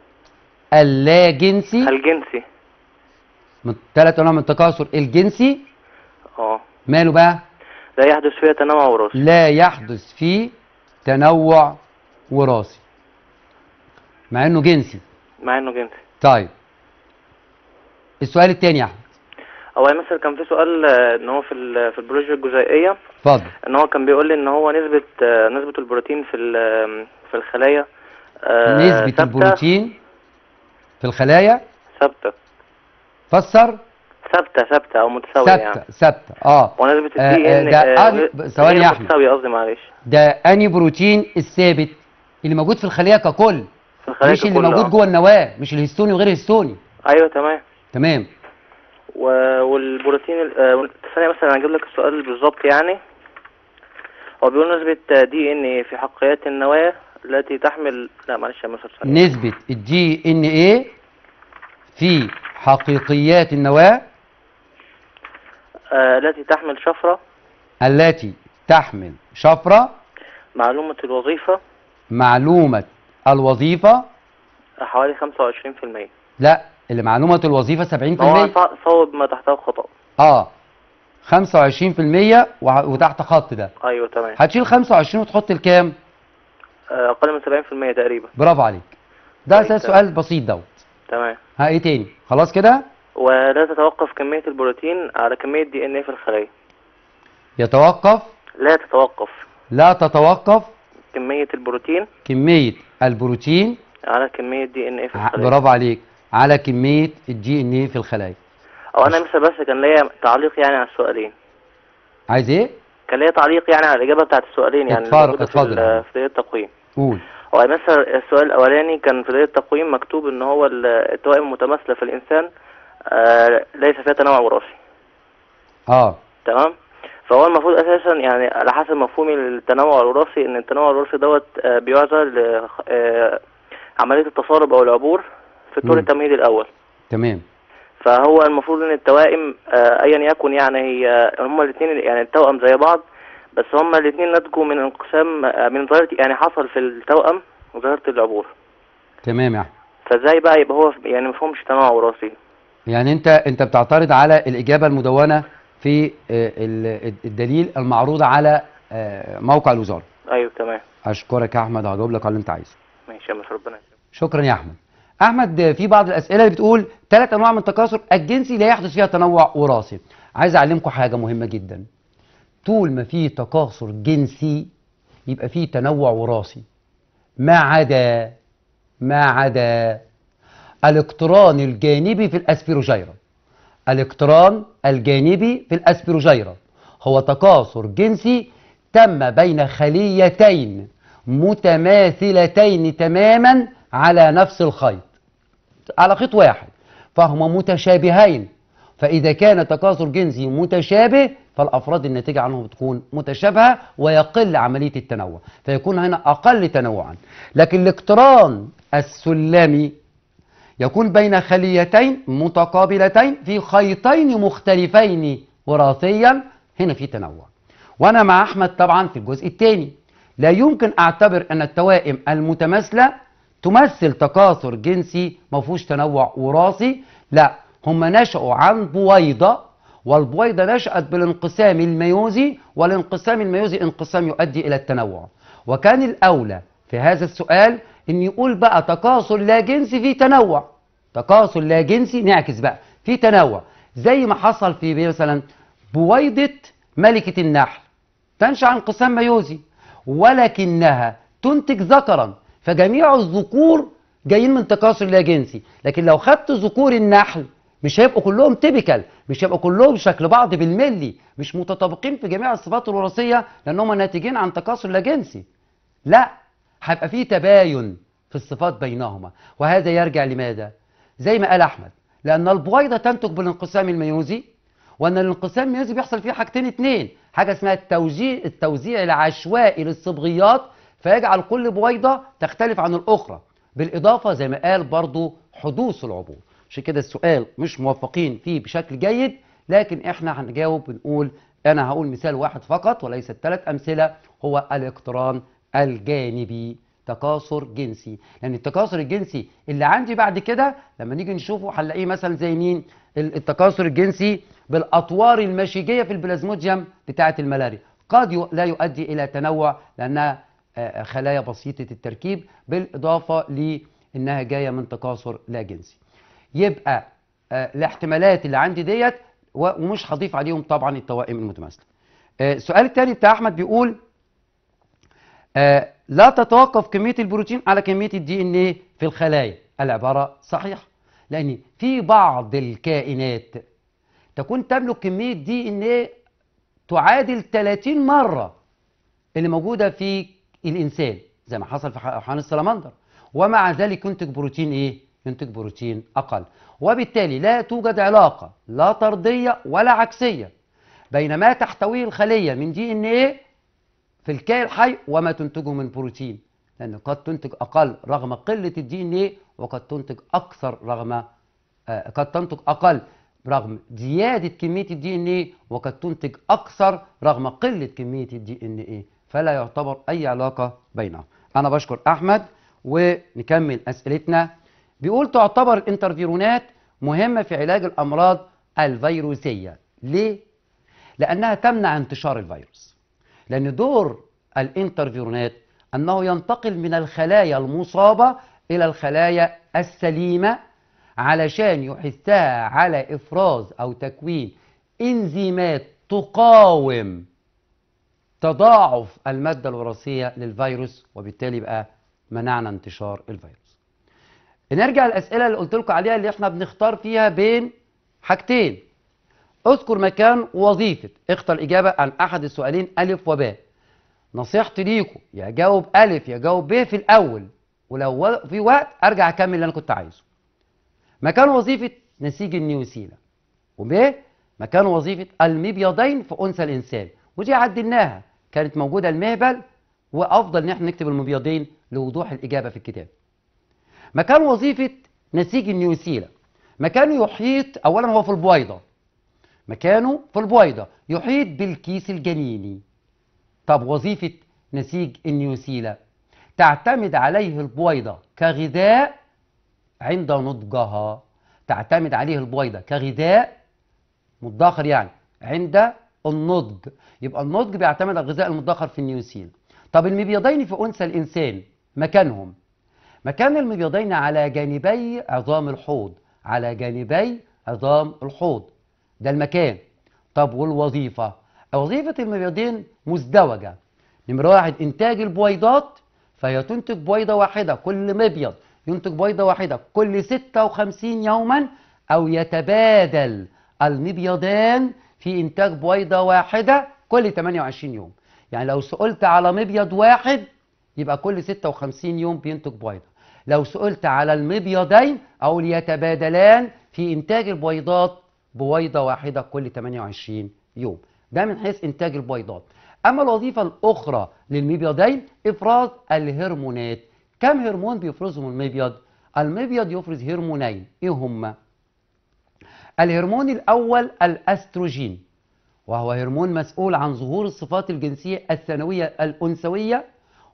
اللاجنسي الجنسي من ثلاث انواع من التكاثر الجنسي اه ماله بقى لا يحدث فيها تنوع وراثي لا يحدث فيه تنوع وراثي مع انه جنسي مع انه جنسي طيب السؤال الثاني يا احمد هو يا مستر كان في سؤال آه، ان هو في ال- في البروجيا الجزيئيه اتفضل ان هو كان بيقول لي ان هو نسبه آه، نسبه البروتين في ال- في الخلايا آه، نسبة ثابتة- البروتين في الخلايا ثابته فسر ثابته ثابته او متساويه يعني ثابتة ثابتة اه ونسبة آه، الدي آه، ان ده أني- ثواني يا أحمد. متساوية قصدي معلش ده اني بروتين الثابت اللي موجود في الخلية ككل في الخلايا مش اللي ككل، موجود آه. جوه النواة مش الهستوني وغير الهستوني ايوه تمام تمام و... والبروتين ال- آه، ثانية مثلا انا هجيب لك السؤال بالظبط يعني هو بيقول نسبة دي ان في حقيقات النواة التي تحمل لا معلش يا مستر ثانية نسبة الدي ان ايه في حقيقيات النواة آه التي تحمل شفرة التي تحمل شفرة معلومة الوظيفة معلومة الوظيفة حوالي 25% لا اللي معلومة الوظيفة 70% هو ص- صوب ما تحته خطأ اه 25% وع- وتحت خط ده ايوه تمام هتشيل 25 وتحط الكام آه، اقل من 70% تقريبا برافو عليك ده طيب، اساس تمام. سؤال بسيط دوت تمام ها ايه تاني خلاص كده ولا تتوقف كمية البروتين على كمية دي ان في الخلايا يتوقف لا تتوقف لا تتوقف كمية البروتين كمية البروتين على كمية دي ان ايه في ع- الخلايا برافو عليك على كمية الدي ان ايه في الخلايا او انا مثلا بس كان ليا تعليق يعني على السؤالين عايز ايه كان ليا تعليق يعني على الاجابة بتاعت السؤالين يعني اللي اتفضل- موجودة في اتفضل يا ال- عم. في دليل التقويم قول هو مثلا السؤال الاولاني كان في دليل التقويم مكتوب ان هو ال- التوائم المتماثلة في الانسان آه ليس فيها تنوع وراثي اه تمام فهو المفروض اساسا يعني على حسب مفهومي للتنوع الوراثي ان التنوع الوراثي دوت آه، بيعزى لعمليه التصارب او العبور في الطور مم. التمهيدي الاول تمام فهو المفروض ان التوائم آه، ايا يكن يعني هي هما الاثنين يعني التوأم زي بعض بس هما الاثنين نتجوا من انقسام آه، من ظاهره يعني حصل في التوأم ظاهره العبور تمام يا احمد فازاي بقى يبقى هو يعني مفهومش تنوع وراثي يعني انت انت بتعترض على الاجابه المدونه في آه، ال- الدليل المعروض على آه، موقع الوزاره ايوه تمام اشكرك يا احمد هجاوب لك على اللي انت عايزه ماشي يا مس ربنا يكرمك شكرا يا احمد احمد آه، في بعض الاسئله اللي بتقول ثلاث انواع من التكاثر الجنسي لا يحدث فيها تنوع وراثي عايز اعلمكم حاجه مهمه جدا طول ما في تكاثر جنسي يبقى في تنوع وراثي ما عدا ما عدا الاقتران الجانبي في الاسبيروجيرا الاقتران الجانبي في الاسبيروجيرا هو تكاثر جنسي تم بين خليتين متماثلتين تماما على نفس الخيط على خيط واحد فهما متشابهين فإذا كان تكاثر جنسي متشابه فالأفراد الناتجة عنه بتكون متشابهة ويقل عملية التنوع فيكون هنا أقل تنوعا لكن الاقتران السلمي يكون بين خليتين متقابلتين في خيطين مختلفين وراثيا هنا في تنوع وانا مع احمد طبعا في الجزء الثاني لا يمكن اعتبر ان التوائم المتماثله تمثل تكاثر جنسي ما فيهوش تنوع وراثي لا هم نشأوا عن بويضه والبويضه نشأت بالانقسام الميوزي والانقسام الميوزي انقسام يؤدي الى التنوع وكان الاولى في هذا السؤال ان يقول بقى تكاثر لا جنسي في تنوع تكاثر لا جنسي نعكس بقى في تنوع زي ما حصل في مثلا بويضة ملكة النحل تنشأ عن انقسام ميوزي ولكنها تنتج ذكرا فجميع الذكور جايين من تكاثر لا جنسي لكن لو خدت ذكور النحل مش هيبقوا كلهم تيبيكال مش هيبقوا كلهم شكل بعض بالملي مش متطابقين في جميع الصفات الوراثيه لانهم ناتجين عن تكاثر لا جنسي لا هيبقى في تباين في الصفات بينهما وهذا يرجع لماذا زي ما قال احمد لان البويضه تنتج بالانقسام الميوزي وان الانقسام الميوزي بيحصل فيه حاجتين اتنين حاجه اسمها التوزيع التوزيع العشوائي للصبغيات فيجعل كل بويضه تختلف عن الاخرى بالاضافه زي ما قال برضو حدوث العبور عشان كده السؤال مش موفقين فيه بشكل جيد لكن احنا هنجاوب بنقول انا هقول مثال واحد فقط وليس ثلاث امثله هو الاقتران الجانبي تكاثر جنسي لان التكاثر الجنسي اللي عندي بعد كده لما نيجي نشوفه هنلاقيه مثلا زي مين ال- التكاثر الجنسي بالاطوار المشيجيه في البلازموديوم بتاعه الملاريا قد يو- لا يؤدي الى تنوع لانها آه، خلايا بسيطه التركيب بالاضافه لانها جايه من تكاثر لا جنسي يبقى آه، الاحتمالات اللي عندي ديت و- ومش هضيف عليهم طبعا التوائم المتماثله آه، السؤال الثاني بتاع احمد بيقول آه، لا تتوقف كمية البروتين على كمية الدي ان ايه في الخلايا العبارة صحيحة لأن في بعض الكائنات تكون تملك كمية دي ان ايه تعادل 30 مرة اللي موجودة في الإنسان زي ما حصل في ح- حيوان السلمندر ومع ذلك ينتج بروتين ايه؟ ينتج بروتين أقل وبالتالي لا توجد علاقة لا طردية ولا عكسية بين ما تحتويه الخلية من دي ان ايه في الكائن الحي وما تنتجه من بروتين لأن قد تنتج أقل رغم قلة الدي ان ايه وقد تنتج أكثر رغم آه، قد تنتج أقل رغم زيادة كمية الدي ان ايه وقد تنتج أكثر رغم قلة كمية الدي ان ايه فلا يعتبر أي علاقة بينهم أنا بشكر أحمد ونكمل أسئلتنا بيقول تعتبر الانترفيرونات مهمة في علاج الأمراض الفيروسية ليه؟ لأنها تمنع انتشار الفيروس لأن دور الانترفيرونات أنه ينتقل من الخلايا المصابة إلى الخلايا السليمة علشان يحثها على إفراز أو تكوين إنزيمات تقاوم تضاعف المادة الوراثية للفيروس وبالتالي بقى منعنا انتشار الفيروس نرجع للأسئلة اللي قلت لكم عليها اللي احنا بنختار فيها بين حاجتين اذكر مكان وظيفة اختر إجابة عن أحد السؤالين ألف وباء نصيحتي ليكم يا جاوب ألف يا جاوب ب في الأول ولو و- في وقت أرجع أكمل اللي أنا كنت عايزه مكان وظيفة نسيج النيوسيلا وب مكان وظيفة المبيضين في أنثى الإنسان ودي عدلناها كانت موجودة المهبل وأفضل إن احنا نكتب المبيضين لوضوح الإجابة في الكتاب مكان وظيفة نسيج النيوسيلا مكانه يحيط أولا هو في البويضة مكانه في البويضة يحيط بالكيس الجنيني طب وظيفة نسيج النيوسيلا تعتمد عليه البويضة كغذاء عند نضجها تعتمد عليه البويضة كغذاء مدخر يعني عند النضج يبقى النضج بيعتمد على الغذاء المدخر في النيوسين طب المبيضين في أنثى الإنسان مكانهم مكان المبيضين على جانبي عظام الحوض على جانبي عظام الحوض ده المكان طب والوظيفة وظيفة المبيضين مزدوجة نمرة واحد إنتاج البويضات فهي تنتج بويضة واحدة كل مبيض ينتج بويضة واحدة كل 56 يوما أو يتبادل المبيضان في إنتاج بويضة واحدة كل 28 يوم يعني لو سئلت على مبيض واحد يبقى كل 56 يوم بينتج بويضة لو سئلت على المبيضين أو يتبادلان في إنتاج البويضات بويضة واحدة كل 28 يوم ده من حيث إنتاج البويضات أما الوظيفة الأخرى للمبيضين إفراز الهرمونات كم هرمون بيفرزهم المبيض؟ المبيض يفرز هرمونين إيه هما؟ الهرمون الأول الأستروجين وهو هرمون مسؤول عن ظهور الصفات الجنسية الثانوية الأنثوية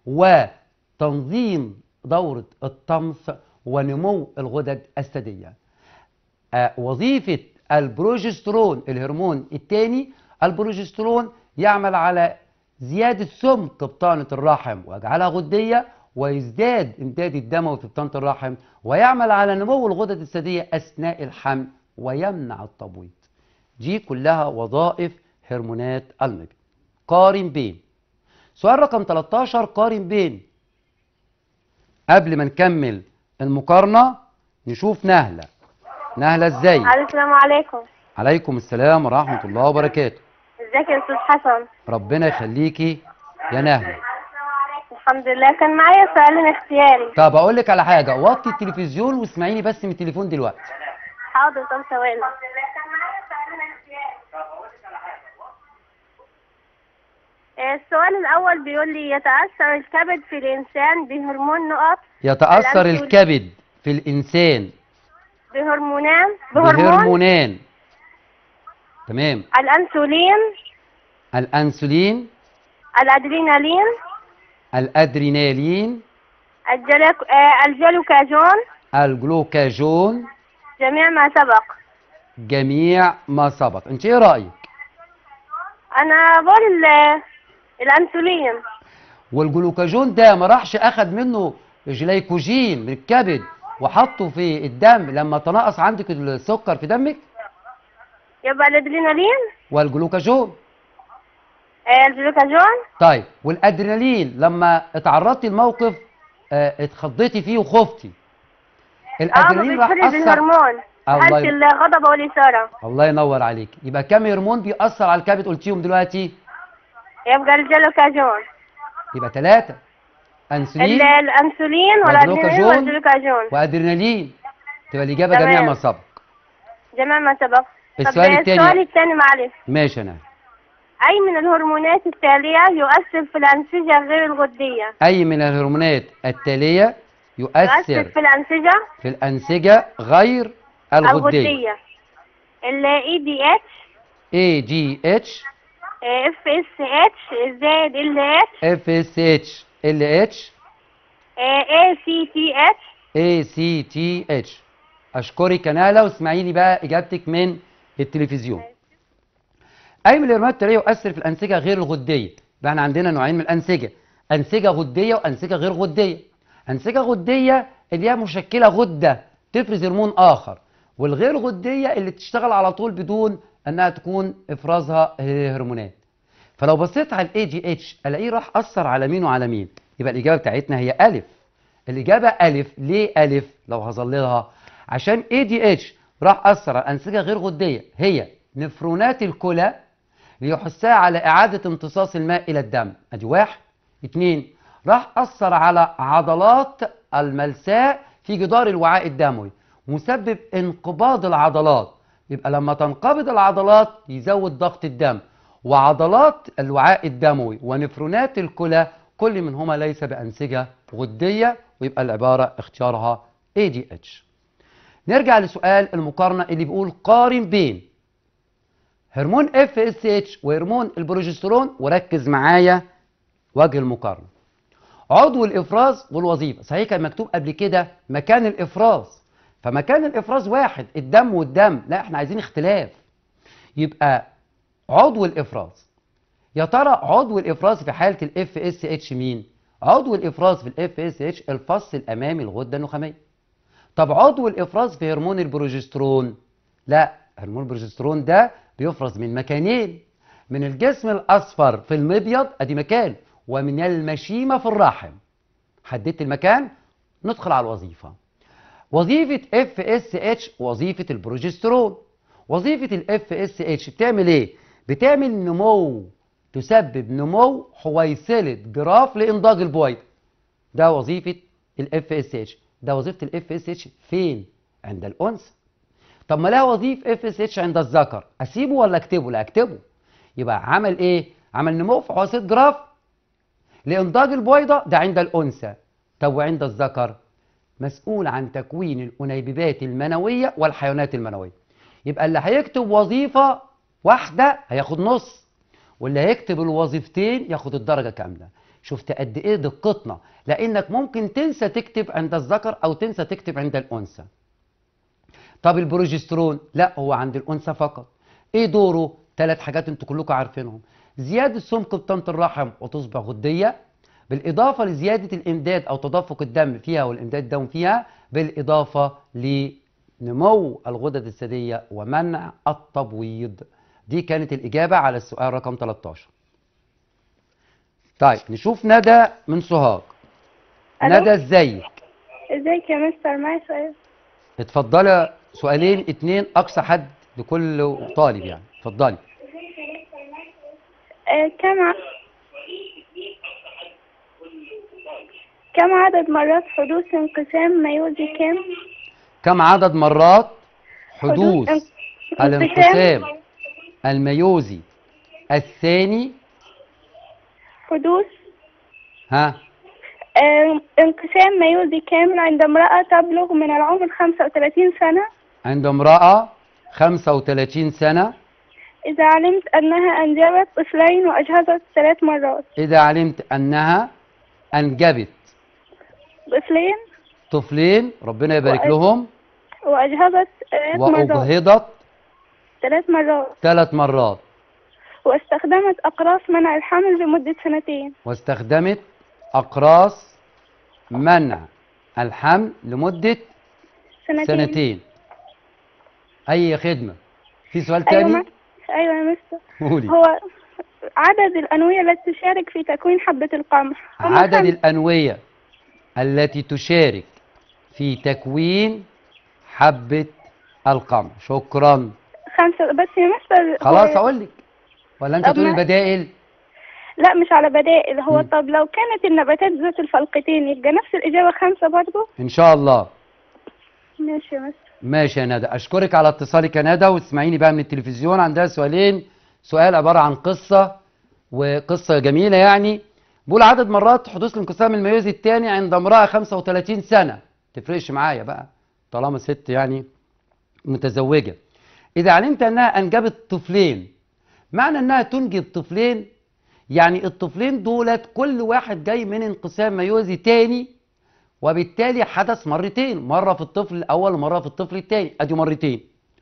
وتنظيم دورة الطمث ونمو الغدد الثدية آه، وظيفة البروجسترون الهرمون الثاني البروجسترون يعمل على زيادة سمك بطانة الرحم ويجعلها غدية ويزداد امداد الدموي في بطانة الرحم ويعمل على نمو الغدد الثدية أثناء الحمل ويمنع التبويض دي كلها وظائف هرمونات المبيض قارن بين سؤال رقم 13 قارن بين قبل ما نكمل المقارنة نشوف نهلة نهلة ازاي السلام عليكم عليكم السلام ورحمة الله وبركاته ازيك يا استاذ حسن ربنا يخليكي يا نهلة الحمد لله كان معايا سؤالين اختياري طب اقول لك على حاجة وطي التلفزيون واسمعيني بس من التليفون دلوقتي حاضر طب ثواني السؤال الأول بيقول لي يتأثر الكبد في الإنسان بهرمون نقط يتأثر الأنسول- الكبد في الإنسان بهرمونان بهرمون بهرمونان تمام الأنسولين الأنسولين الأدرينالين الأدرينالين الجلوك... آه، الجلوكاجون الجلوكاجون جميع ما سبق جميع ما سبق انت ايه رأيك أنا بقول ال- الأنسولين والجلوكاجون ده ما راحش اخد منه جليكوجين من الكبد وحطه في الدم لما تنقص عندك السكر في دمك يبقى الأدرينالين والجلوكاجون آه، الجلوكاجون طيب والادرينالين لما اتعرضتي لموقف اه اتخضيتي فيه وخفتي اه الادرينالين راح بيفرز اثر الهرمون الله حالة يب- الغضب والإثارة الله ينور عليك يبقى كام هرمون بيأثر على الكبد قلتيهم دلوقتي يبقى الجلوكاجون يبقى ثلاثة ال- انسولين الأنسولين والأدرينالين والجلوكاجون والجلوكاجون وادرينالين تبقى الاجابه تمام. جميع ما سبق جميع ما سبق السؤال طب التاني. السؤال الثاني معلش ماشي انا أي من الهرمونات التالية يؤثر في الأنسجة غير الغدية اي من الهرمونات التاليه يؤثر يؤثر في الأنسجة في الانسجه غير الغديه الغدية ال EDH اي جي اتش FSH زائد LH اف اس اتش ال اتش ACTH اي سي تي اتش اشكرك يا نهله واسمعيني بقى اجابتك من التلفزيون اي من الهرمونات التاليه يؤثر في الانسجه غير الغديه بقى احنا عندنا نوعين من الانسجه انسجه غديه وانسجه غير غديه انسجه غديه اللي هي مشكله غده تفرز هرمون اخر والغير غديه اللي تشتغل على طول بدون انها تكون افرازها هرمونات فلو بصيت على الاي جي اتش الاقيه راح اثر على مين وعلى مين يبقى الاجابه بتاعتنا هي الف الاجابه الف ليه الف لو هظللها عشان اي دي اتش راح اثر على انسجه غير غديه هي نفرونات الكلى ليحثها على اعاده امتصاص الماء الى الدم ادي واحد اتنين راح اثر على عضلات الملساء في جدار الوعاء الدموي مسبب انقباض العضلات يبقى لما تنقبض العضلات يزود ضغط الدم وعضلات الوعاء الدموي ونفرونات الكلى كل منهما ليس بأنسجة غدية ويبقى العبارة اختيارها ADH نرجع لسؤال المقارنة اللي بيقول قارن بين هرمون FSH وهرمون البروجسترون وركز معايا وجه المقارنة عضو الإفراز والوظيفة صحيح كان مكتوب قبل كده مكان الإفراز فمكان الافراز واحد الدم والدم لا احنا عايزين اختلاف يبقى عضو الافراز يا ترى عضو الافراز في حاله الاف اس اتش مين عضو الافراز في الاف اس اتش الفص الامامي الغده النخاميه طب عضو الافراز في هرمون البروجسترون لا هرمون البروجسترون ده بيفرز من مكانين من الجسم الاصفر في المبيض ادي مكان ومن المشيمه في الرحم حددت المكان ندخل على الوظيفه وظيفه اف اس اتش وظيفه البروجسترون وظيفه الاف اس اتش بتعمل ايه بتعمل نمو تسبب نمو حويصله جراف لانضاج البويض ده وظيفه الاف اس اتش ده وظيفه الاف اس اتش فين عند الانثى طب ما لها وظيفه اف اس اتش عند الذكر اسيبه ولا اكتبه لا اكتبه يبقى عمل ايه عمل نمو في حويصله جراف لانضاج البويضه ده عند الانثى طب وعند الذكر مسؤول عن تكوين الانيبيبات المنويه والحيوانات المنويه يبقى اللي هيكتب وظيفه واحده هياخد نص واللي هيكتب الوظيفتين ياخد الدرجه كامله شفت قد ايه دقتنا لانك ممكن تنسى تكتب عند الذكر او تنسى تكتب عند الانثى طب البروجسترون لا هو عند الانثى فقط ايه دوره ثلاث حاجات انتوا كلكم عارفينهم زياده سمك بطانه الرحم وتصبح غديه بالاضافه لزياده الامداد او تدفق الدم فيها والامداد الدم فيها بالاضافه لنمو الغدد الثديه ومنع التبويض دي كانت الاجابه على السؤال رقم 13 طيب نشوف ندى من سوهاج ألو؟ ندى ازيك ازيك يا مستر معايا سؤال اتفضلي سؤالين اتنين اقصى حد لكل طالب يعني اتفضلي آه كم ع... كم عدد مرات حدوث انقسام ميوزي كام؟ كم عدد مرات حدوث انق- الانقسام الميوزي الثاني حدوث ها آه انقسام ميوزي كامل عند امرأة تبلغ من العمر 35 سنة عند امرأة 35 سنة إذا علمت أنها أنجبت طفلين وأجهضت ثلاث مرات إذا علمت أنها أنجبت طفلين طفلين ربنا يبارك وأج- لهم وأجهضت ثلاث مرات وأجهضت ثلاث مرات ثلاث مرات واستخدمت أقراص منع الحمل لمدة سنتين واستخدمت أقراص منع الحمل لمدة سنتين, سنتين أي خدمة في سؤال أيوة, تاني ما... أيوة يا مستر قولي هو عدد الأنوية التي تشارك في تكوين حبة القمح هم عدد خمس. الأنوية التي تشارك في تكوين حبة القمح شكرا خمسة بس يا مستر خلاص هو... أقول لك ولا أنت طب تقول ما- البدائل لا مش على بدائل هو مم. طب لو كانت النباتات ذات الفلقتين يبقى نفس الإجابة خمسة برضه إن شاء الله ماشي يا مستر ماشي يا ندى أشكرك على اتصالك يا ندى واسمعيني بقى من التلفزيون عندها سؤالين سؤال عبارة عن قصة وقصة جميلة يعني بقول عدد مرات حدوث الانقسام الميوزي الثاني عند امرأة 35 سنة تفرقش معايا بقى طالما ست يعني متزوجة إذا علمت أنها أنجبت طفلين معنى أنها تنجب طفلين يعني الطفلين دولت كل واحد جاي من انقسام ميوزي تاني وبالتالي حدث مرتين مرة في الطفل الأول ومرة في الطفل الثاني أدي مرتين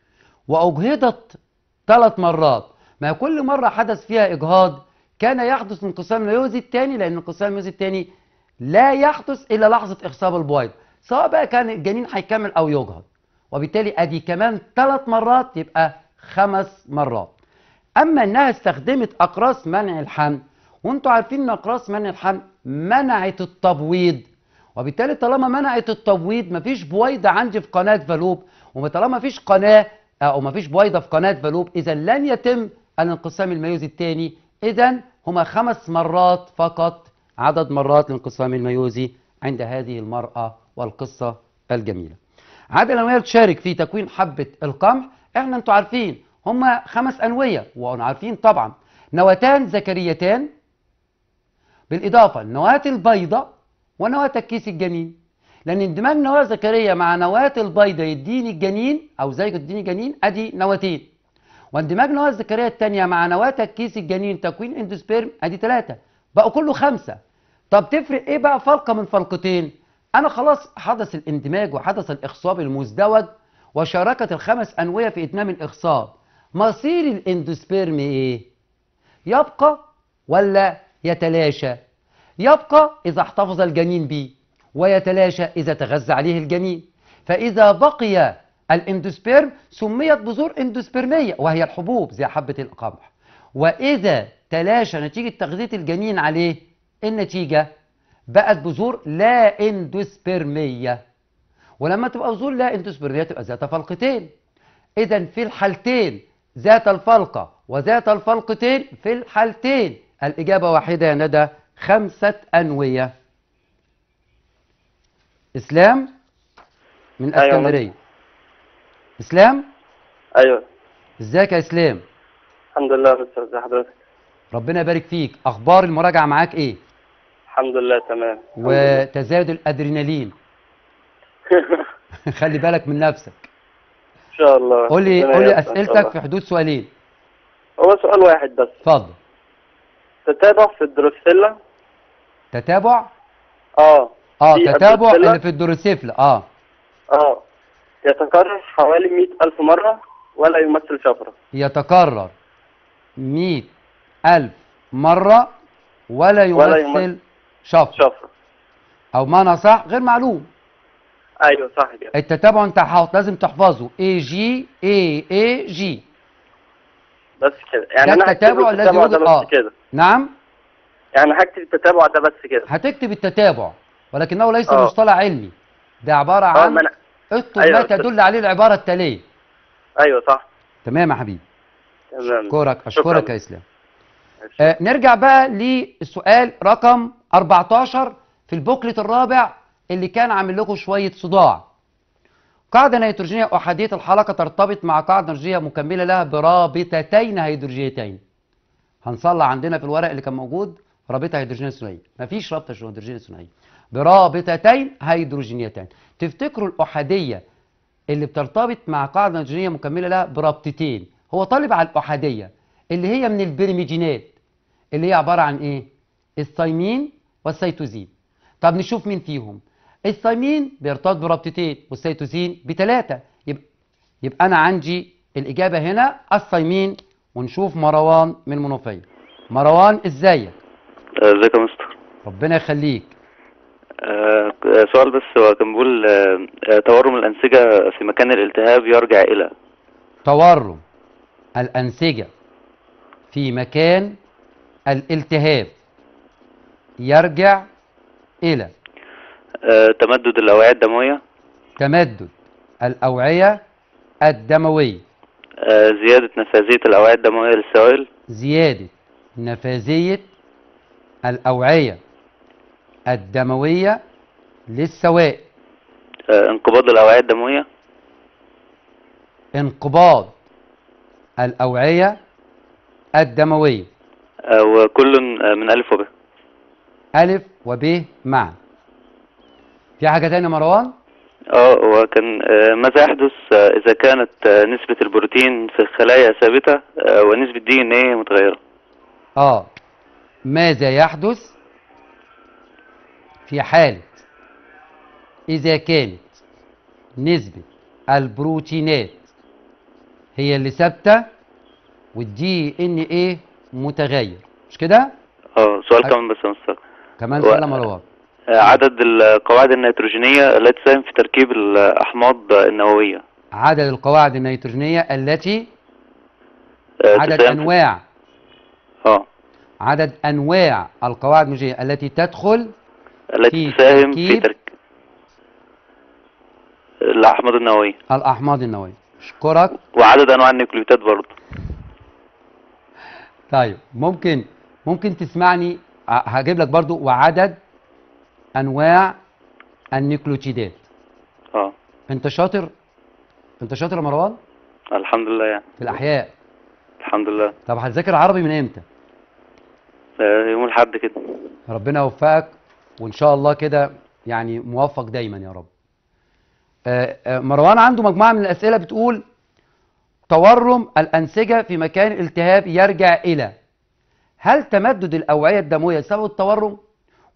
وأجهضت ثلاث مرات ما كل مرة حدث فيها إجهاض كان يحدث انقسام الميوزي الثاني لأن انقسام الميوزي الثاني لا يحدث إلا لحظة إخصاب البويض سواء بقى كان الجنين هيكمل أو يجهض وبالتالي أدي كمان ثلاث مرات يبقى خمس مرات أما إنها استخدمت أقراص منع الحمل وأنتوا عارفين إن أقراص منع الحمل منعت التبويض وبالتالي طالما منعت التبويض مفيش بويضة عندي في قناة فالوب وطالما مفيش قناة أو مفيش بويضة في قناة فالوب إذا لن يتم الانقسام الميوزي الثاني إذا هما خمس مرات فقط عدد مرات الانقسام الميوزي عند هذه المرأة والقصة الجميلة عدد الأنوية تشارك في تكوين حبة القمح احنا انتوا عارفين هما خمس أنوية وعارفين طبعا نواتان ذكريتان بالإضافة النواة البيضاء ونواة الكيس الجنين لأن اندماج نواة ذكرية مع نواة البيضة يديني الجنين أو زي يديني جنين أدي نواتين واندماج نواة الذكرية الثانية مع نواة الكيس الجنين تكوين اندوسبيرم أدي ثلاثة بقوا كله خمسة طب تفرق إيه بقى فلقة من فلقتين انا خلاص حدث الاندماج وحدث الاخصاب المزدوج وشاركت الخمس انويه في اتمام الاخصاب مصير الاندوسبيرم ايه يبقى ولا يتلاشى يبقى اذا احتفظ الجنين به ويتلاشى اذا تغذى عليه الجنين فاذا بقي الاندوسبيرم سميت بذور اندوسبرميه وهي الحبوب زي حبه القمح واذا تلاشى نتيجه تغذيه الجنين عليه النتيجه بقت بذور لا اندوسبرميه ولما تبقى بذور لا اندوسبرميه تبقى ذات فلقتين اذا في الحالتين ذات الفلقه وذات الفلقتين في الحالتين الاجابه واحده يا ندى خمسه انويه اسلام من أيوة. اسكندريه اسلام ايوه ازيك يا اسلام الحمد لله يا استاذ ازي حضرتك ربنا يبارك فيك اخبار المراجعه معاك ايه الحمد لله تمام الحمد وتزايد الادرينالين لله. خلي بالك من نفسك ان شاء الله قول لي ربنا قول لي ييسر إن شاء اسئلتك الله. في حدود سؤالين هو سؤال واحد بس اتفضل تتابع في الدروكسيلا تتابع اه اه في تتابع الدروكسيلا؟ اللي في الدروسيفلا اه اه يتكرر حوالي مئة ألف مرة ولا يمثل شفرة يتكرر مئة ألف مرة ولا ولا يمثل يمثل شفر شفرة أو معنى صح غير معلوم أيوه صح كده التتابع أنت حاط لازم تحفظه اي جي اي اي جي بس كده يعني ده أنا هكتب التتابع الذي التتابع ده يوجد بس اه كده نعم يعني هكتب التتابع ده بس كده هتكتب التتابع ولكنه ليس آه. مصطلح علمي ده عبارة اه عن ما أنا اكتب أيوة ما يا أستاذ. تدل عليه العبارة التالية أيوه صح تمام يا حبيبي تمام اشكرك شكراً. اشكرك يا اسلام آه نرجع بقى للسؤال رقم 14 في البوكلت الرابع اللي كان عامل لكم شويه صداع قاعده نيتروجينيه احاديه الحلقه ترتبط مع قاعده نيتروجينيه مكمله لها برابطتين هيدروجينيتين هنصلح عندنا في الورق اللي كان موجود رابطه هيدروجينيه ثنائيه مفيش رابطه هيدروجينيه ثنائيه برابطتين هيدروجينيتين تفتكروا الاحاديه اللي بترتبط مع قاعده نيتروجينيه مكمله لها برابطتين هو طالب على الاحاديه اللي هي من البرميجينات اللي هي عباره عن ايه الثايمين والسيتوزين طب نشوف مين فيهم الثايمين بيرتبط برابطتين والسيتوزين بثلاثه يبقى يبقى انا عندي الاجابه هنا الثايمين ونشوف مروان من منوفيه مروان ازيك ازيك يا مستر ربنا يخليك آه، سؤال بس هو كان بيقول آه، آه، تورم الأنسجة في مكان الالتهاب يرجع إلى تورم الأنسجة في مكان الالتهاب يرجع إلى آه، تمدد الأوعية الدموية تمدد الأوعية الدموية آه، زيادة نفاذية الأوعية الدموية للسوائل زيادة نفاذية الأوعية الدموية للسوائل آه، انقباض الأوعية الدموية انقباض الأوعية الدموية آه، وكل آه، من ألف وب ألف وب معا في حاجة تانية مروان؟ اه وكان آه، ماذا يحدث آه، إذا كانت آه، نسبة البروتين في الخلايا ثابتة آه، ونسبة دي ان ايه متغيرة آه ماذا يحدث في حالة إذا كانت نسبة البروتينات هي اللي ثابتة والدي ان ايه متغير مش كده؟ اه سؤال أي- كمان بس يا مستر كمان و- سؤال يا مروان آه، عدد القواعد النيتروجينية التي تساهم في تركيب الأحماض النووية عدد القواعد النيتروجينية التي آه، عدد تساهم في- أنواع اه عدد أنواع القواعد النيتروجينية التي تدخل التي في تساهم في تركيب تركيب الأحماض النووية الأحماض النووية أشكرك وعدد أنواع النيوكليوتيد برضه طيب ممكن ممكن تسمعني ه- هجيب لك برضو وعدد أنواع النيوكليوتيدات اه أنت شاطر أنت شاطر يا مروان الحمد لله يعني في الأحياء الحمد لله طب هتذاكر عربي من إمتى؟ آه، يوم الأحد كده ربنا يوفقك وان شاء الله كده يعني موفق دايما يا رب آه، آه، مروان عنده مجموعه من الاسئله بتقول تورم الانسجه في مكان الالتهاب يرجع الى هل تمدد الاوعيه الدمويه سبب التورم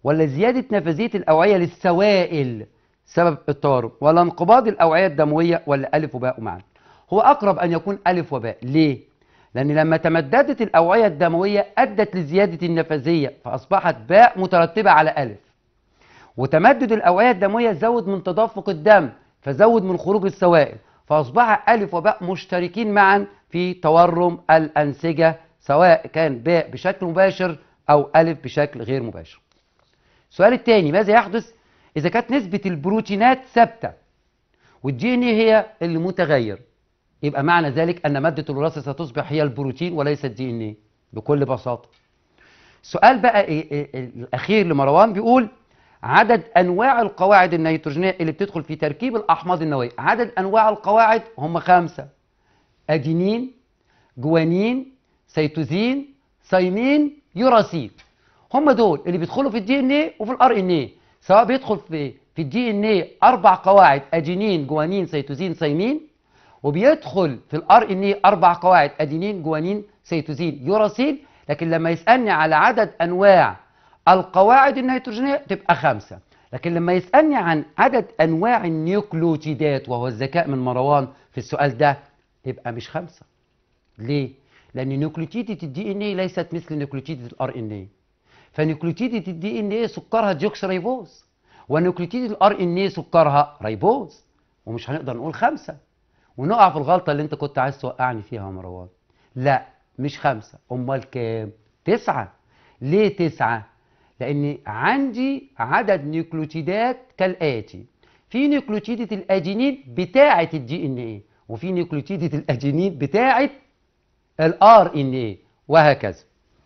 ولا زيادة نفاذية الأوعية للسوائل سبب التورم ولا انقباض الأوعية الدموية ولا ألف وباء معا هو أقرب أن يكون ألف وباء ليه؟ لأن لما تمددت الأوعية الدموية أدت لزيادة النفاذية فأصبحت باء مترتبة على ألف وتمدد الأوعية الدموية زود من تدفق الدم فزود من خروج السوائل فأصبح ألف وباء مشتركين معا في تورم الأنسجة سواء كان باء بشكل مباشر أو ألف بشكل غير مباشر السؤال الثاني ماذا يحدث إذا كانت نسبة البروتينات ثابتة والدي ان هي اللي متغير يبقى معنى ذلك أن مادة الوراثة ستصبح هي البروتين وليس الدي ان ايه بكل بساطة السؤال بقى إيه إيه إيه الأخير لمروان بيقول عدد أنواع القواعد النيتروجينية اللي بتدخل في تركيب الأحماض النووية عدد أنواع القواعد هم خمسة أدينين جوانين سيتوزين ثايمين يوراسين هم دول اللي بيدخلوا في الدي ان ايه وفي الار ان ايه سواء بيدخل في في الدي ان ايه اربع قواعد ادينين جوانين سيتوزين ثايمين وبيدخل في الار ان ايه اربع قواعد ادينين جوانين سيتوزين يوراسين لكن لما يسالني على عدد انواع القواعد النيتروجينيه تبقى خمسه لكن لما يسالني عن عدد انواع النيوكليوتيدات وهو الذكاء من مروان في السؤال ده يبقى مش خمسه ليه؟ لان نيوكليوتيدة الدي ان ايه ليست مثل نيوكليوتيدة الار ان ايه فنيوكليوتيدة الدي ان ايه سكرها ديوكس ريبوز ونيوكليوتيدة الار ان ايه سكرها ريبوز ومش هنقدر نقول خمسة ونقع في الغلطة اللي انت كنت عايز توقعني فيها يا مروان لا مش خمسة امال كام تسعة ليه تسعة لان عندي عدد نيوكليوتيدات كالاتي في نيوكليوتيدة الادينين بتاعة الدي ان ايه وفي نيوكليوتيدة الادينين بتاعة الار ان ايه وهكذا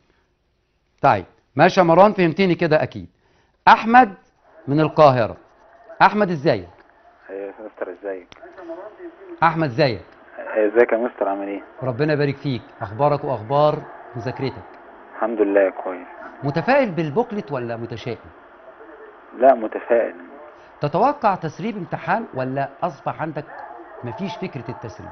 طيب ماشي يا مروان فهمتني كده اكيد احمد من القاهره احمد ازيك ايه يا مستر ازيك احمد ازيك إيه ازيك يا مستر عامل ايه ربنا يبارك فيك اخبارك واخبار مذاكرتك الحمد لله كويس متفائل بالبوكلت ولا متشائم لا متفائل تتوقع تسريب امتحان ولا اصبح عندك مفيش فكره التسريب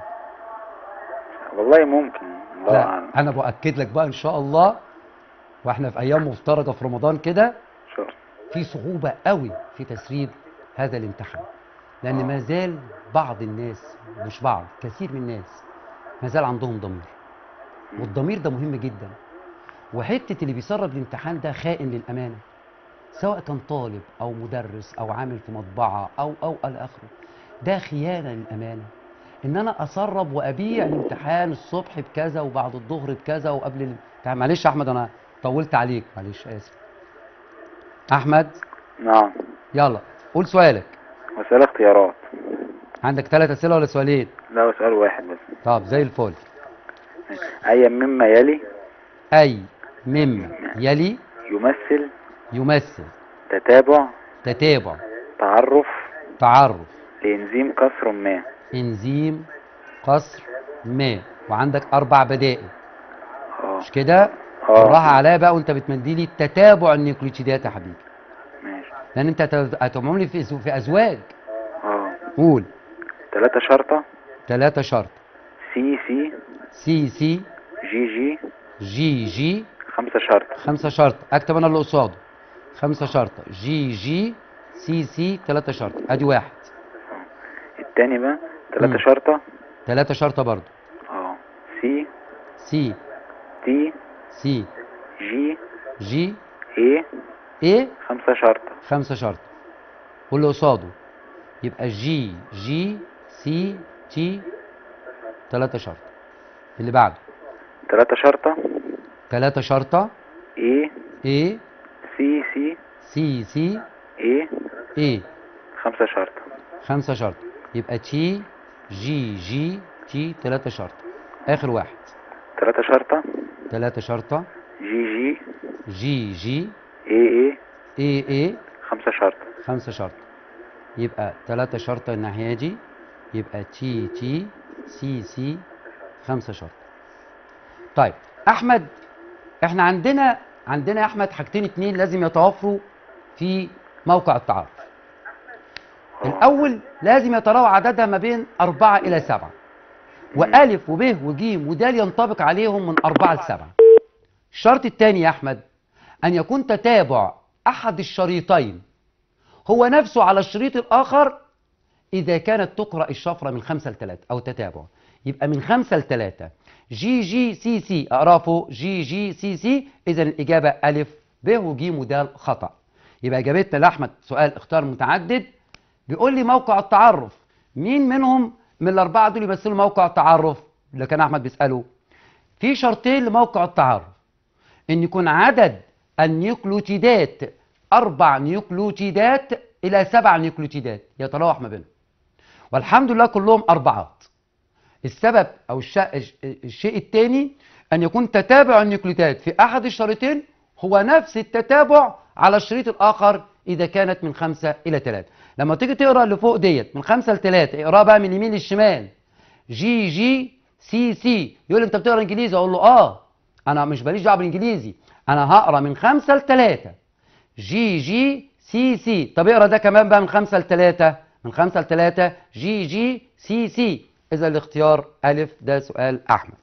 والله ممكن الله لا اعلم انا باكد لك بقى ان شاء الله واحنا في ايام مفترجه في رمضان كده شو في صعوبة قوي في تسريب هذا الامتحان لأن ما زال بعض الناس مش بعض كثير من الناس ما زال عندهم ضمير والضمير ده مهم جدا وحتة اللي بيسرب الامتحان ده خائن للأمانة سواء كان طالب أو مدرس أو عامل في مطبعة أو أو إلى آخره ده خيانة للأمانة إن أنا أسرب وأبيع الامتحان الصبح بكذا وبعد الظهر بكذا وقبل الامتحان معلش يا أحمد أنا طولت عليك معلش آسف أحمد نعم يلا قول سؤالك وسؤال اختيارات عندك ثلاث أسئلة ولا سؤالين؟ لا هو سؤال واحد بس طب زي الفل اي مما يلي أي مما يلي يمثل يمثل تتابع تتابع تعرف تعرف لإنزيم كسر ما إنزيم قصر ما وعندك أربع بدائل اه مش كده؟ اه بالراحة عليا بقى وأنت بتمدي لي تتابع النيوكليوتيدات يا حبيبي ماشي لأن أنت هت- هتعمل لي في أز- في أزواج اه قول تلاتة شرطة ثلاثة شرط سي سي سي سي جي جي جي جي خمسة شرطة خمسة شرط اكتب انا اللي قصاده خمسة شرطة جي جي سي سي ثلاثة شرط ادي واحد التاني بقى تلاتة مم. شرطة ثلاثة شرطة برضو اه سي سي تي سي جي جي ايه ايه خمسة شرطة خمسة شرط واللي قصاده يبقى جي جي سي تي ثلاثة شرط اللي بعده تلاتة شرطة ثلاثة شرطة ايه ايه سي سي سي سي ايه ايه خمسة شرطة خمسة شرط يبقى تي جي جي تي ثلاثة شرط آخر واحد تلاتة شرطة ثلاثة شرطة جي جي جي جي ايه ايه اي اي خمسة شرطة خمسة شرطة يبقى ثلاثة شرطة الناحية دي يبقى تي تي سي سي خمسة شرطة طيب أحمد احنا عندنا عندنا يا أحمد حاجتين اتنين لازم يتوافروا في موقع التعارف الأول لازم يتراوح عددها ما بين أربعة إلى سبعة وألف وب وجيم ودال ينطبق عليهم من أربعة لسبعة الشرط الثاني يا أحمد أن يكون تتابع أحد الشريطين هو نفسه على الشريط الآخر إذا كانت تقرأ الشفرة من خمسة لثلاثة أو تتابع يبقى من خمسة لثلاثة جي جي سي سي أقرأ فوق جي جي سي سي إذا الإجابة ألف ب وج ودال خطأ يبقى إجابتنا لأحمد سؤال اختار متعدد بيقول لي موقع التعرف مين منهم من الأربعة دول يمثلوا موقع التعرف اللي كان أحمد بيسأله في شرطين لموقع التعرف ان يكون عدد النيوكليوتيدات اربع نيوكليوتيدات الى سبع نيوكليوتيدات يتراوح ما بينهم والحمد لله كلهم اربعات السبب او الش- الشيء الثاني ان يكون تتابع النيوكليوتيدات في احد الشريطين هو نفس التتابع على الشريط الاخر اذا كانت من خمسة الى ثلاثة لما تيجي تقرا اللي فوق ديت من خمسة لثلاثة اقراها بقى من اليمين للشمال جي جي سي سي يقول لي انت بتقرا انجليزي اقول له اه انا مش ماليش دعوه بالانجليزي انا هقرا من خمسة لثلاثة جي جي سي سي طب اقرا ده كمان بقى من خمسة لثلاثة من خمسة لثلاثة جي جي سي سي اذا الاختيار الف ده سؤال احمد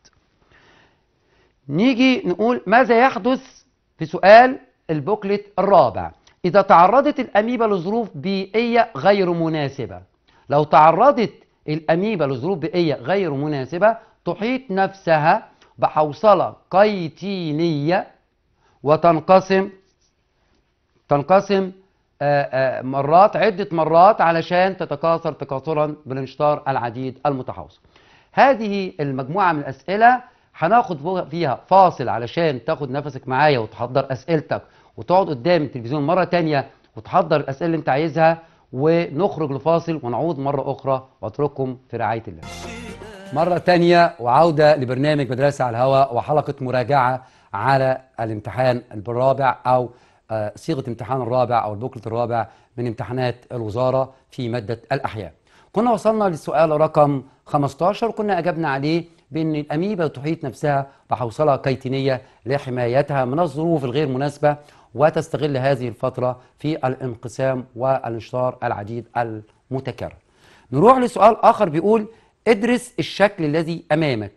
نيجي نقول ماذا يحدث في سؤال البوكلت الرابع إذا تعرضت الأميبا لظروف بيئية غير مناسبة لو تعرضت الأميبا لظروف بيئية غير مناسبة تحيط نفسها بحوصلة قيتينية وتنقسم تنقسم آه، آه، مرات عدة مرات علشان تتكاثر تكاثرا بالانشطار العديد المتحوصل هذه المجموعة من الأسئلة هناخد فيها فاصل علشان تاخد نفسك معايا وتحضر أسئلتك وتقعد قدام التلفزيون مرة تانية وتحضر الأسئلة اللي أنت عايزها ونخرج لفاصل ونعود مرة أخرى وأترككم في رعاية الله مرة تانية وعودة لبرنامج مدرسة على الهواء وحلقة مراجعة على الامتحان الرابع أو آه، صيغة امتحان الرابع أو البوكلت الرابع من امتحانات الوزارة في مادة الأحياء كنا وصلنا للسؤال رقم 15 وكنا أجبنا عليه بأن الأميبا تحيط نفسها بحوصلة كيتينية لحمايتها من الظروف الغير مناسبة وتستغل هذه الفترة في الانقسام والانشطار العديد المتكرر نروح لسؤال آخر بيقول ادرس الشكل الذي أمامك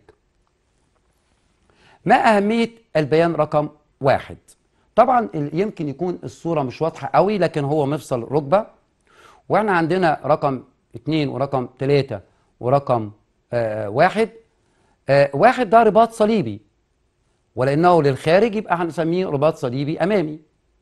ما أهمية البيان رقم واحد طبعا ال- يمكن يكون الصورة مش واضحة قوي لكن هو مفصل ركبة واحنا عندنا رقم اتنين ورقم تلاتة ورقم آه واحد آه واحد ده رباط صليبي ولأنه للخارج يبقى هنسميه رباط صليبي أمامي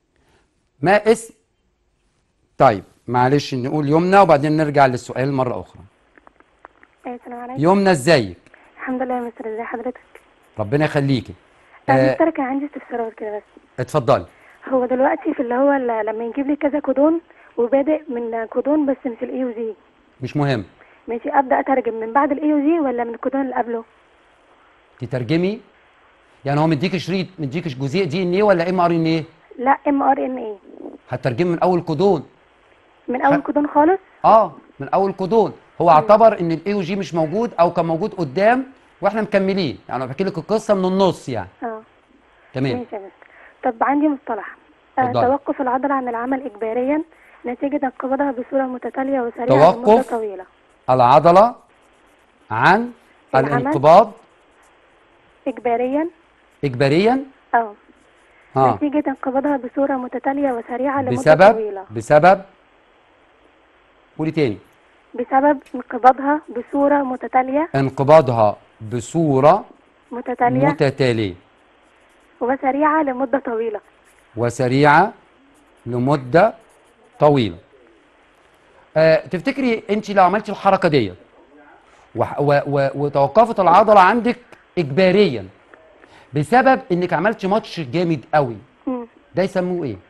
ما اسم طيب معلش نقول يمنى وبعدين نرجع للسؤال مرة أخرى ايه السلام عليكم يمنى ازيك الحمد لله يا مستر ازي حضرتك ربنا يخليكي آه. آه مستر كان عندي استفسار كده بس اتفضلي هو دلوقتي في اللي هو ال- لما يجيب لي كذا كودون وبادئ من كودون بس مش الاي او زي مش مهم ماشي ابدا اترجم من بعد الاي او زي ولا من الكودون اللي قبله تترجمي يعني هو مديك شريط مديك جزيء دي ان ايه ولا ام ار ان ايه لا ام ار ان اي هترجمي من اول كودون من اول كودون خالص اه من اول كودون هو اعتبر ان الاي او جي مش موجود او كان موجود قدام واحنا مكملين يعني أنا بحكي لك القصه من النص يعني اه تمام ماشي يا مستر طب عندي مصطلح آه اتفضلي. توقف العضله عن العمل اجباريا نتيجه انقباضها بصوره متتاليه وسريعه توقف لمده طويله العضله عن العمل. الانقباض اجباريا اجباريا اه اه نتيجه انقباضها بصوره متتاليه وسريعه لمده بسبب طويله بسبب قولي تاني بسبب انقباضها بصوره متتاليه انقباضها بصوره متتاليه متتاليه وسريعه لمده طويله وسريعة لمدة طويلة أه تفتكري انت لو عملتي الحركة دي وح- و و وتوقفت العضلة عندك إجباريا بسبب انك عملتي ماتش جامد قوي مم. ده يسموه ايه؟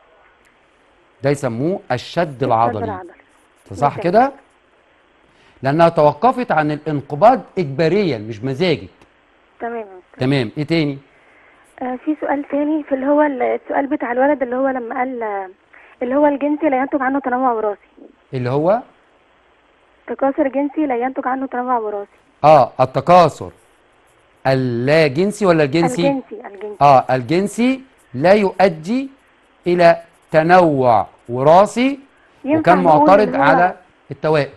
ده يسموه الشد العضلي العضلي صح بالظبط. كده؟ لأنها توقفت عن الانقباض إجباريا مش مزاجك تمام يا مستر. تمام ايه تاني؟ آه في سؤال تاني في اللي هو السؤال بتاع الولد اللي هو لما قال آه، اللي هو الجنسي لا ينتج عنه تنوع وراثي اللي هو تكاثر جنسي لا ينتج عنه تنوع وراثي اه التكاثر اللا جنسي ولا الجنسي الجنسي الجنسي اه الجنسي لا يؤدي الى تنوع وراثي ينفع وكان نقول معترض إن هو- على التوائم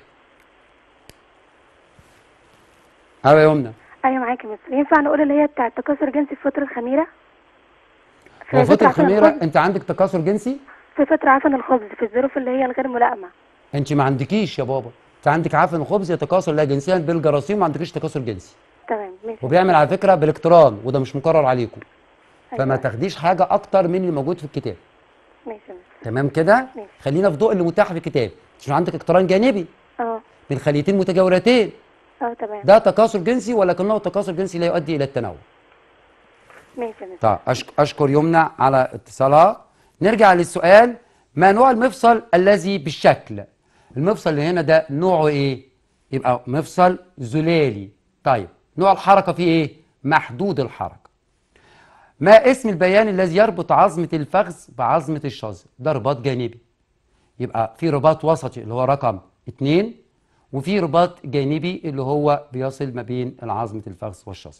ايوه يا يمنى ايوه معاك يا مستر ينفع نقول اللي هي بتاع التكاثر الجنسي في الفتره الخميره في هو في فترة فترة عفن الخميرة الخبز انت عندك تكاثر جنسي في فترة عفن الخبز في الظروف اللي هي الغير ملائمة انت ما عندكيش يا بابا انت عندك عفن خبز يتكاثر لا جنسيا بالجراثيم ما عندكيش تكاثر جنسي تمام ماشي وبيعمل على فكرة بالاقتران وده مش مقرر عليكم فما أيوة. تاخديش حاجة اكتر من اللي موجود في الكتاب ماشي يا مستر. تمام كده ماشي. خلينا في ضوء اللي متاح في الكتاب عشان عندك اقتران جانبي اه من خليتين متجاورتين اه تمام ده تكاثر جنسي ولكنه تكاثر جنسي لا يؤدي الى التنوع ماشي يا مستر. طيب أشك- اشكر يمنى على اتصالها نرجع للسؤال ما نوع المفصل الذي بالشكل المفصل اللي هنا ده نوعه ايه يبقى مفصل زلالي طيب نوع الحركه فيه ايه محدود الحركه ما اسم البيان الذي يربط عظمه الفخذ بعظمه الشظر ده رباط جانبي يبقى في رباط وسطي اللي هو رقم اتنين وفي رباط جانبي اللي هو بيصل ما بين عظمه الفخذ والشظر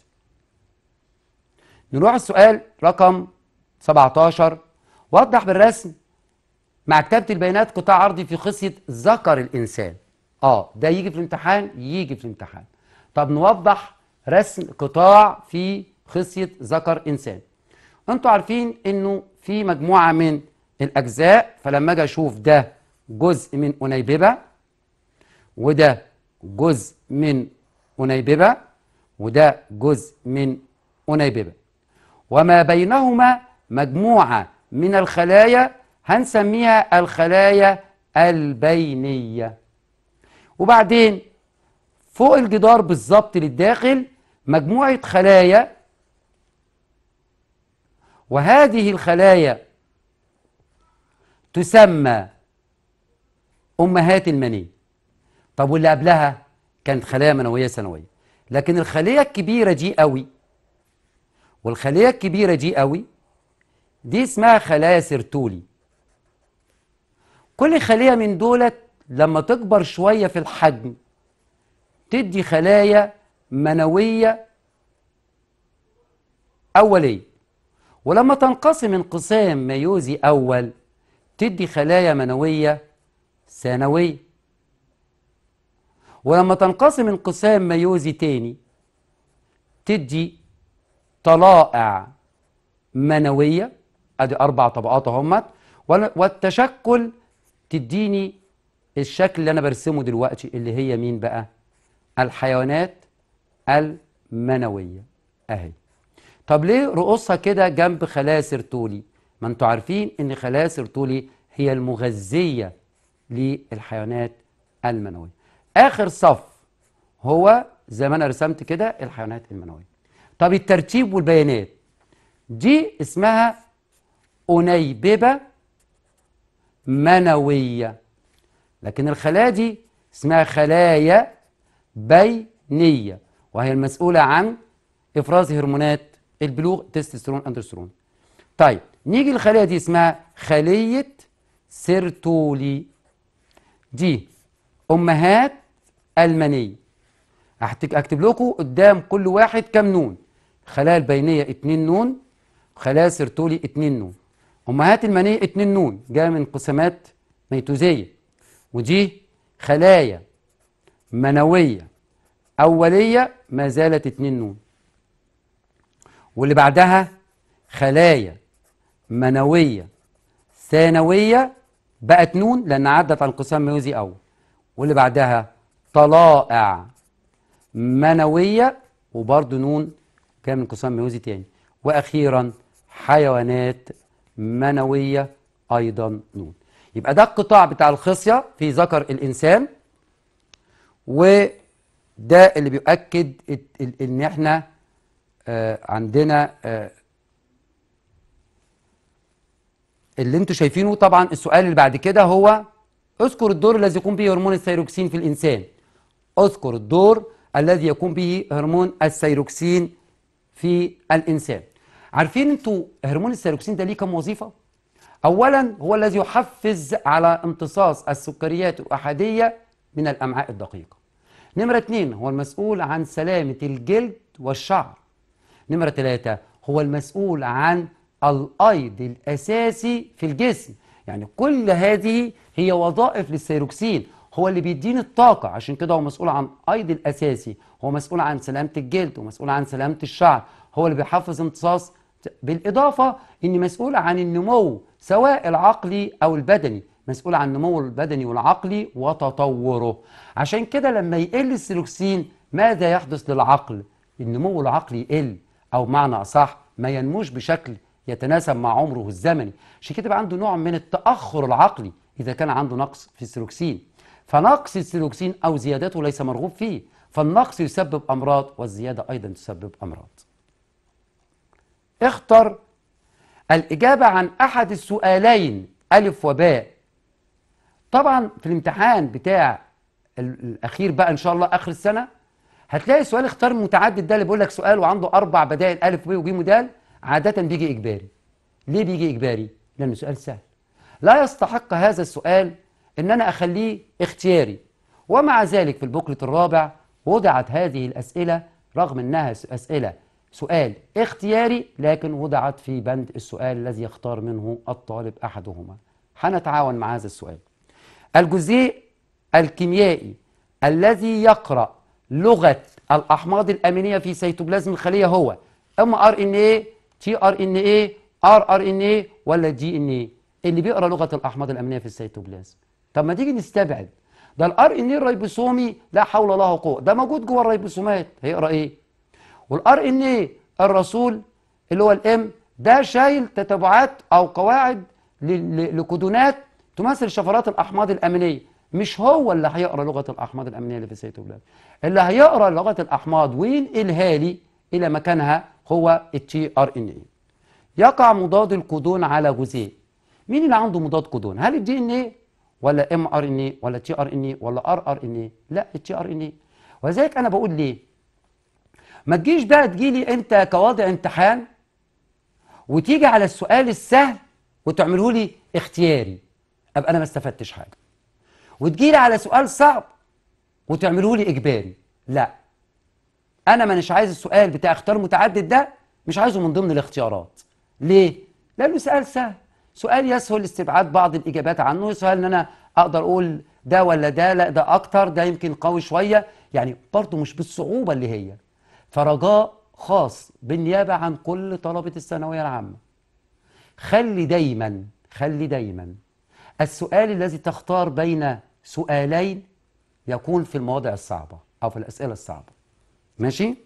نروح السؤال رقم 17 وضح بالرسم مع كتابة البيانات قطاع عرضي في خصية ذكر الإنسان اه ده يجي في الامتحان يجي في الامتحان طب نوضح رسم قطاع في خصية ذكر إنسان انتوا عارفين انه في مجموعة من الأجزاء فلما أجي أشوف ده جزء من أنيببة وده جزء من أنيببة وده جزء من أنيببة وما بينهما مجموعة من الخلايا هنسميها الخلايا البينية وبعدين فوق الجدار بالظبط للداخل مجموعة خلايا وهذه الخلايا تسمى أمهات المني طب واللي قبلها كانت خلايا منوية ثانوية لكن الخلية الكبيرة دي قوي والخلية الكبيرة دي قوي دي اسمها خلايا سيرتولي كل خلية من دولت لما تكبر شوية في الحجم تدي خلايا منوية أولية ولما تنقسم انقسام ميوزي أول تدي خلايا منوية ثانوية ولما تنقسم انقسام ميوزي تاني تدي طلائع منوية ادي اربع طبقات اهمت وال- والتشكل تديني الشكل اللي انا برسمه دلوقتي اللي هي مين بقى الحيوانات المنوية اهي طب ليه رؤوسها كده جنب خلايا سيرتولي ما انتوا عارفين ان خلايا سيرتولي هي المغذية للحيوانات المنوية اخر صف هو زي ما انا رسمت كده الحيوانات المنوية طب الترتيب والبيانات دي اسمها أنيببة منوية لكن الخلايا دي اسمها خلايا بينية وهي المسؤولة عن إفراز هرمونات البلوغ تستوستيرون أندروستيرون طيب نيجي الخلية دي اسمها خلية سيرتولي دي أمهات المني هحتك- اكتب لكم قدام كل واحد كام نون خلايا البينيه 2 نون خلايا سيرتولي 2 نون امهات المنيه 2 نون جايه من انقسامات ميتوزيه ودي خلايا منويه اوليه ما زالت 2 نون واللي بعدها خلايا منويه ثانويه بقت نون لان عدت على انقسام ميوزي اول واللي بعدها طلائع منوية وبرضه نون كان من انقسام ميوزي تاني وأخيرا حيوانات منوية أيضا نون يبقى ده القطاع بتاع الخصية في ذكر الإنسان وده اللي بيؤكد ات- ال- إن إحنا آه، عندنا آه، اللي انتوا شايفينه طبعا السؤال اللي بعد كده هو اذكر الدور الذي يقوم به هرمون الثيروكسين في الإنسان اذكر الدور الذي يقوم به هرمون الثيروكسين في الانسان عارفين انتوا هرمون الثيروكسين ده ليه كم وظيفه اولا هو الذي يحفز على امتصاص السكريات الاحاديه من الامعاء الدقيقه نمره اتنين هو المسؤول عن سلامه الجلد والشعر نمرة ثلاثة هو المسؤول عن الأيض الأساسي في الجسم يعني كل هذه هي وظائف للثيروكسين هو اللي بيديني الطاقة عشان كده هو مسؤول عن أيض الأساسي هو مسؤول عن سلامة الجلد ومسؤول عن سلامة الشعر هو اللي بيحفز امتصاص بالإضافة إني مسؤول عن النمو سواء العقلي أو البدني مسؤول عن النمو البدني والعقلي وتطوره عشان كده لما يقل السيروكسين ماذا يحدث للعقل النمو العقلي يقل أو معنى أصح ما ينموش بشكل يتناسب مع عمره الزمني عشان كده يبقى عنده نوع من التأخر العقلي إذا كان عنده نقص في السيروكسين فنقص السيروكسين أو زيادته ليس مرغوب فيه فالنقص يسبب أمراض والزيادة أيضا تسبب أمراض اختر الإجابة عن أحد السؤالين ألف وباء طبعا في الامتحان بتاع ال- الأخير بقى إن شاء الله آخر السنة هتلاقي سؤال اختار متعدد ده اللي بيقول لك سؤال وعنده أربع بدائل ألف وب وج ودال عادة بيجي إجباري ليه بيجي إجباري؟ لأنه سؤال سهل لا يستحق هذا السؤال إن أنا أخليه اختياري ومع ذلك في البوكلت الرابع وضعت هذه الأسئلة رغم أنها س- أسئلة سؤال اختياري لكن وضعت في بند السؤال الذي يختار منه الطالب أحدهما هنتعاون مع هذا السؤال الجزيء الكيميائي الذي يقرأ لغة الأحماض الأمينية في سيتوبلازم الخلية هو ام ار ان اي تي ار ان اي ار ار ان اي ولا جي ان اي اللي بيقرا لغة الأحماض الأمينية في السيتوبلازم طب ما تيجي نستبعد ده الار ان اي الريبوسومي لا حول له قوة ده موجود جوه الريبوسومات هيقرا ايه والار ان اي الرسول اللي هو الام ده شايل تتبعات او قواعد ل- ل- لكودونات تمثل شفرات الاحماض الامينيه مش هو اللي هيقرا لغه الاحماض الامينيه اللي في السيتوبلازم اللي هيقرا لغه الاحماض وينقلها لي الى مكانها هو التي ار ان اي يقع مضاد الكودون على جزيء مين اللي عنده مضاد كودون هل الدي ان اي ولا ام ار ان اي ولا تي ار ان اي ولا ار ار ان اي لا التي ار ان اي ولذلك انا بقول ليه ما تجيش بقى تجيلي انت كواضع امتحان وتيجي على السؤال السهل وتعمله لي اختياري ابقى انا ما استفدتش حاجه وتجيلي على سؤال صعب وتعمله لي اجباري لا انا مانيش عايز السؤال بتاع اختيار متعدد ده مش عايزه من ضمن الاختيارات ليه لانه سؤال سهل سؤال يسهل استبعاد بعض الاجابات عنه يسهل ان انا اقدر اقول ده ولا ده لا ده اكتر ده يمكن قوي شويه يعني برضه مش بالصعوبه اللي هي فرجاء خاص بالنيابه عن كل طلبه الثانويه العامه خلي دايما خلي دايما السؤال الذي تختار بين سؤالين يكون في المواضع الصعبه او في الاسئله الصعبه ماشي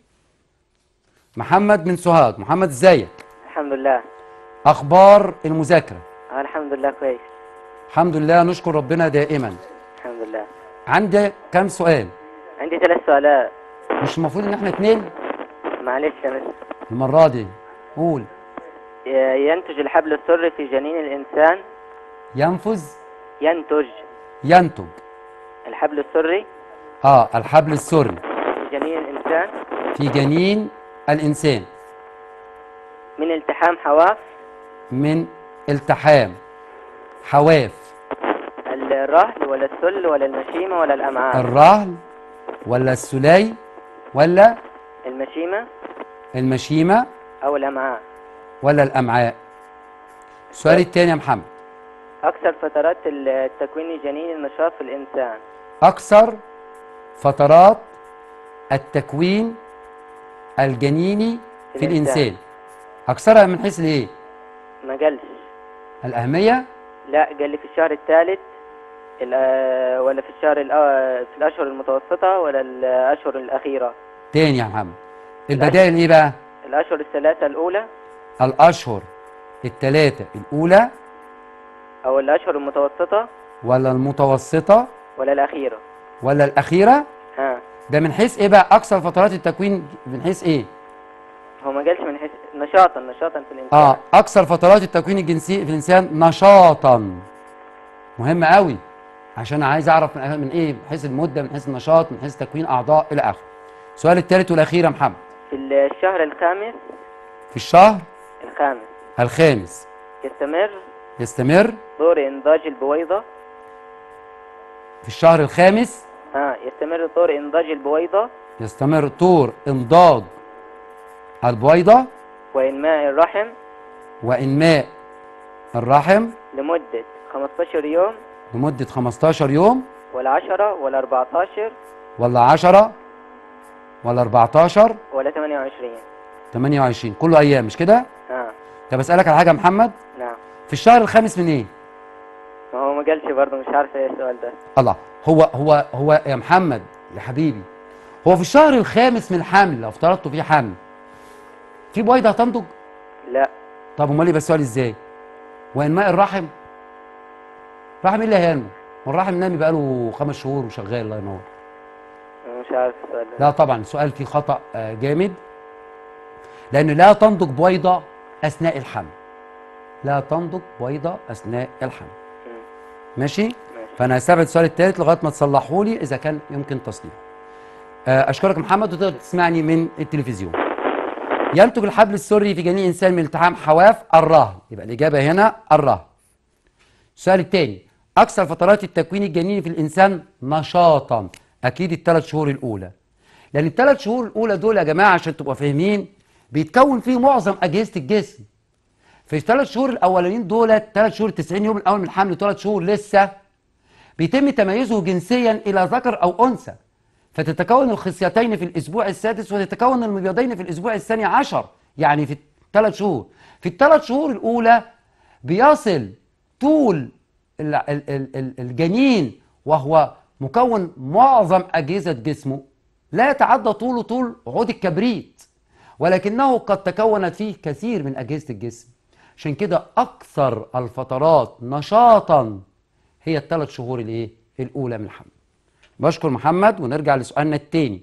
محمد من سوهاج محمد ازيك الحمد لله اخبار المذاكره اه الحمد لله كويس الحمد لله نشكر ربنا دائما الحمد لله عندك كم سؤال عندي ثلاث سؤالات مش المفروض ان احنا اتنين معلش يا مس المره دي قول ي- ينتج الحبل السري في جنين الإنسان ينفذ ينتج ينتج الحبل السري اه الحبل السري في جنين الإنسان في جنين الانسان من التحام حواف من التحام حواف الرهل ولا السل ولا المشيمة ولا الأمعاء الرهل ولا السلي ولا المشيمة المشيمه أو الأمعاء ولا الامعاء السؤال الثاني يا محمد أكثر فترات التكوين جنين النشاط في الإنسان أكثر فترات التكوين الجنيني في الإنسان. الإنسان أكثرها من حيث الإيه؟ ما قالش الأهمية لا قال لي في الشهر الثالث ال- ولا في الشهر الأ- في الأشهر المتوسطة ولا الأشهر الأخيرة تاني يا محمد البدائل إيه بقى؟ الأشهر الثلاثة الأولى الأشهر الثلاثة الأولى أو الأشهر المتوسطة ولا المتوسطة ولا الأخيرة ولا الأخيرة؟ ها ده من حيث إيه بقى؟ أكثر فترات التكوين من حيث إيه؟ هو ما قالش من حيث نشاطا نشاطا في الإنسان آه أكثر فترات التكوين الجنسي في الإنسان نشاطا مهم قوي عشان عايز أعرف من, من إيه؟ من حيث المدة من حيث النشاط من حيث تكوين أعضاء إلى آخره السؤال الثالث والأخير يا محمد في الشهر الخامس في الشهر الخامس الخامس يستمر يستمر دور إنضاج البويضة في الشهر الخامس ها يستمر دور إنضاج البويضة يستمر طور انضاج البويضة وإنماء الرحم وإنماء الرحم لمدة 15 يوم لمدة 15 يوم ولا 10 ولا 14 ولا 10 ولا 14 ولا 28 28 كله أيام مش كده؟ ها طب اسالك على حاجه يا محمد نعم في الشهر الخامس من ايه ما هو ما قالش برضه مش عارف ايه السؤال ده الله هو هو هو يا محمد يا حبيبي هو في الشهر الخامس من الحمل لو افترضتوا فيه حمل في بويضه هتنضج لا طب امال يبقى السؤال ازاي وانماء الرحم رحم ايه اللي هينمو والرحم نامي بقاله خمس شهور وشغال الله ينور مش عارف السؤال ده لا طبعا السؤال فيه خطأ آه، جامد لأن لا تنضج بويضة أثناء الحمل لا تنضج بويضة أثناء الحمل ماشي؟ ماشي فأنا هستبعد السؤال الثالث لغاية ما تصلحوا لي إذا كان يمكن تصليحه آه، أشكرك يا محمد وتقدر تسمعني من التلفزيون ينتج الحبل السري في جنين إنسان من التحام حواف الرهن يبقى الإجابة هنا الرهن السؤال الثاني أكثر فترات التكوين الجنيني في الإنسان نشاطا أكيد الثلاث شهور الأولى لأن الثلاث شهور الأولى دول يا جماعة عشان تبقوا فاهمين بيتكون فيه معظم أجهزة الجسم في الثلاث شهور الأولانيين دول ثلاث شهور 90 يوم الأول من الحمل وثلاث شهور لسه بيتم تميزه جنسيا إلى ذكر أو أنثى فتتكون الخصيتين في الأسبوع السادس وتتكون المبيضين في الأسبوع الثاني عشر يعني في الثلاث شهور في الثلاث شهور الأولى بيصل طول ال- ال- ال- ال- الجنين وهو مكون معظم أجهزة جسمه لا يتعدى طوله طول عود الكبريت ولكنه قد تكونت فيه كثير من أجهزة الجسم عشان كده أكثر الفترات نشاطا هي الثلاث شهور الايه الأولى من الحمل بشكر محمد ونرجع لسؤالنا الثاني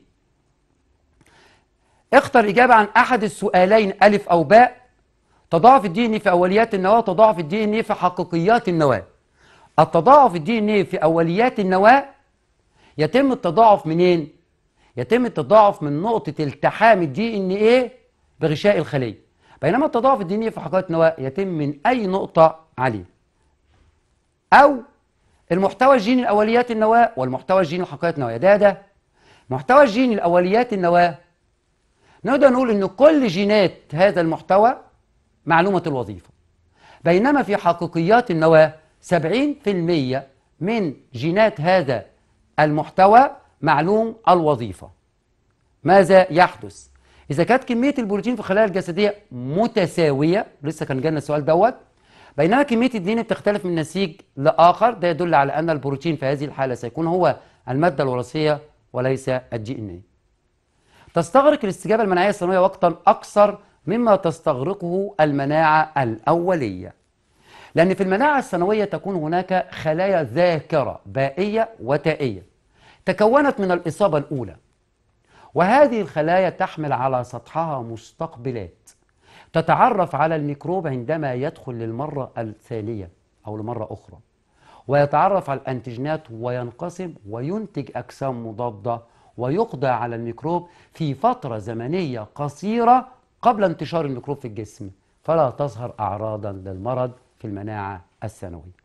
اختر إجابة عن أحد السؤالين ألف أو باء تضاعف الدي ان ايه في اوليات النواه وتضاعف الدي ان ايه في حقيقيات النواه التضاعف الدي ان ايه في اوليات النواه يتم التضاعف منين يتم التضاعف من نقطه التحام الدي ان ايه بغشاء الخليه بينما التضاعف الدي ان ايه في حقيقيات النواه يتم من اي نقطه عليه او المحتوى الجيني الاوليات النواه والمحتوى الجيني لحقيقيات النواه ده ده محتوى الجيني الاوليات النواه نقدر نقول ان كل جينات هذا المحتوى معلومة الوظيفة بينما في حقيقيات النواة 70% من جينات هذا المحتوى معلوم الوظيفة ماذا يحدث؟ إذا كانت كمية البروتين في الخلايا الجسدية متساوية لسه كان جالنا السؤال دوت بينما كمية الدين بتختلف من نسيج لآخر ده يدل على أن البروتين في هذه الحالة سيكون هو المادة الوراثية وليس الدي ان ايه تستغرق الاستجابة المناعية الثانوية وقتا أكثر مما تستغرقه المناعة الأولية لأن في المناعة الثانوية تكون هناك خلايا ذاكرة بائية وتائية تكونت من الإصابة الأولى وهذه الخلايا تحمل على سطحها مستقبلات تتعرف على الميكروب عندما يدخل للمرة الثانية أو لمرة أخرى ويتعرف على الأنتيجينات وينقسم وينتج أجسام مضادة ويقضى على الميكروب في فترة زمنية قصيرة قبل انتشار الميكروب في الجسم فلا تظهر أعراضا للمرض في المناعة الثانوية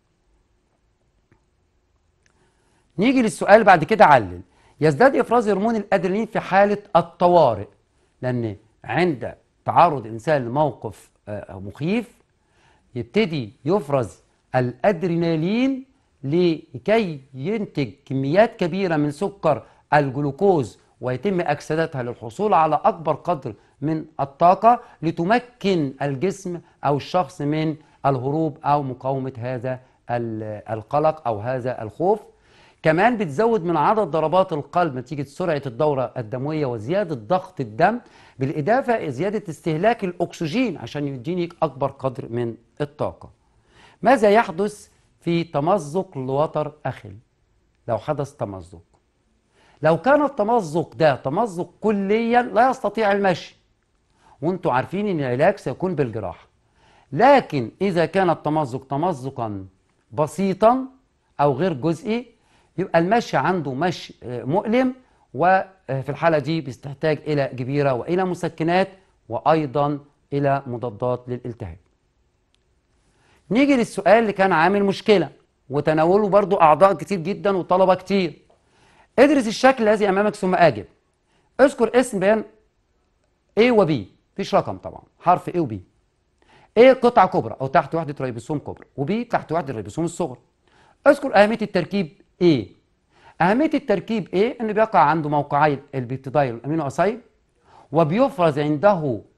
نيجي للسؤال بعد كده علل يزداد إفراز هرمون الأدرينالين في حالة الطوارئ لأن عند تعرض الإنسان لموقف آه، مخيف يبتدي يفرز الأدرينالين لكي ينتج كميات كبيرة من سكر الجلوكوز ويتم أكسدتها للحصول على أكبر قدر من الطاقة لتمكن الجسم أو الشخص من الهروب أو مقاومة هذا ال- القلق أو هذا الخوف كمان بتزود من عدد ضربات القلب نتيجة سرعة الدورة الدموية وزيادة ضغط الدم بالإضافة إلى زيادة استهلاك الأكسجين عشان يديني أكبر قدر من الطاقة ماذا يحدث في تمزق لوتر أخل لو حدث تمزق لو كان التمزق ده تمزق كليا لا يستطيع المشي وانتم عارفين ان العلاج سيكون بالجراحه لكن اذا كان التمزق تمزقا بسيطا او غير جزئي يبقى المشي عنده مشي آه، مؤلم وفي الحاله دي بيستحتاج الى جبيره والى مسكنات وايضا الى مضادات للالتهاب نيجي للسؤال اللي كان عامل مشكله وتناوله برضو اعضاء كتير جدا وطلبه كتير ادرس الشكل الذي امامك ثم اجب اذكر اسم بيان A و B مفيش رقم طبعا حرف A و B A قطعة كبرى أو تحت وحدة ريبوسوم كبرى وB تحت وحدة الريبوسوم الصغرى اذكر أهمية التركيب A أهمية التركيب A إن بيقع عنده موقعي البيبتيدايل والأمينو أسيد وبيفرز عنده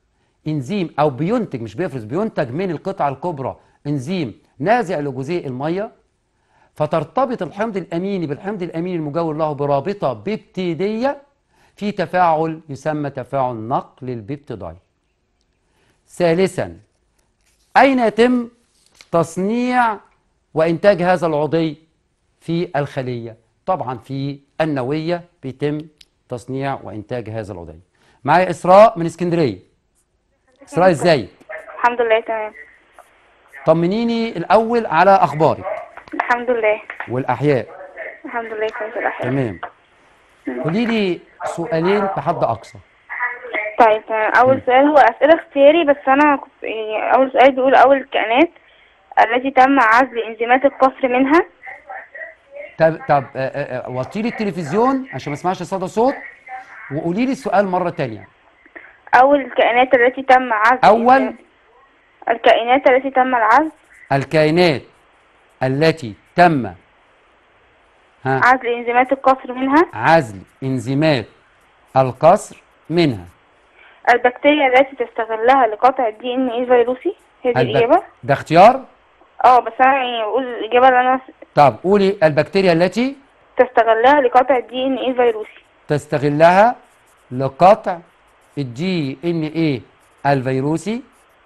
انزيم او بينتج مش بيفرز بينتج من القطعه الكبرى انزيم نازع لجزيء الميه فترتبط الحمض الاميني بالحمض الاميني المجاور له برابطه بيبتيديه في تفاعل يسمى تفاعل نقل البيبتيداي ثالثا اين يتم تصنيع وانتاج هذا العضي في الخليه طبعا في النويه بيتم تصنيع وانتاج هذا العضي معايا اسراء من اسكندريه اسراء ازاي الحمد لله تمام طمنيني الاول على اخبارك الحمد لله والاحياء الحمد لله كويس الأحياء تمام قولي لي سؤالين بحد اقصى طيب تمام. أول سؤال هو أسئلة اختياري بس أنا كنت يعني أول سؤال بيقول أول الكائنات التي تم عزل إنزيمات القصر منها طب طب آه، آه، آه، وطي لي التلفزيون عشان ما اسمعش صدى صوت وقولي لي السؤال مره تانية أول الكائنات التي تم عزل أول؟ الكائنات التي تم العزل الكائنات التي تم ها عزل إنزيمات القصر منها عزل انزيمات القصر منها البكتيريا التي تستغلها لقطع الدي ان ايه الفيروسي هي دي البك- الإجابة ده اختيار اه بس أنا يعني بقول الإجابة اللي أنا طب قولي البكتيريا التي تستغلها لقطع الدي ان ايه الفيروسي تستغلها لقطع الدي ان ايه الفيروسي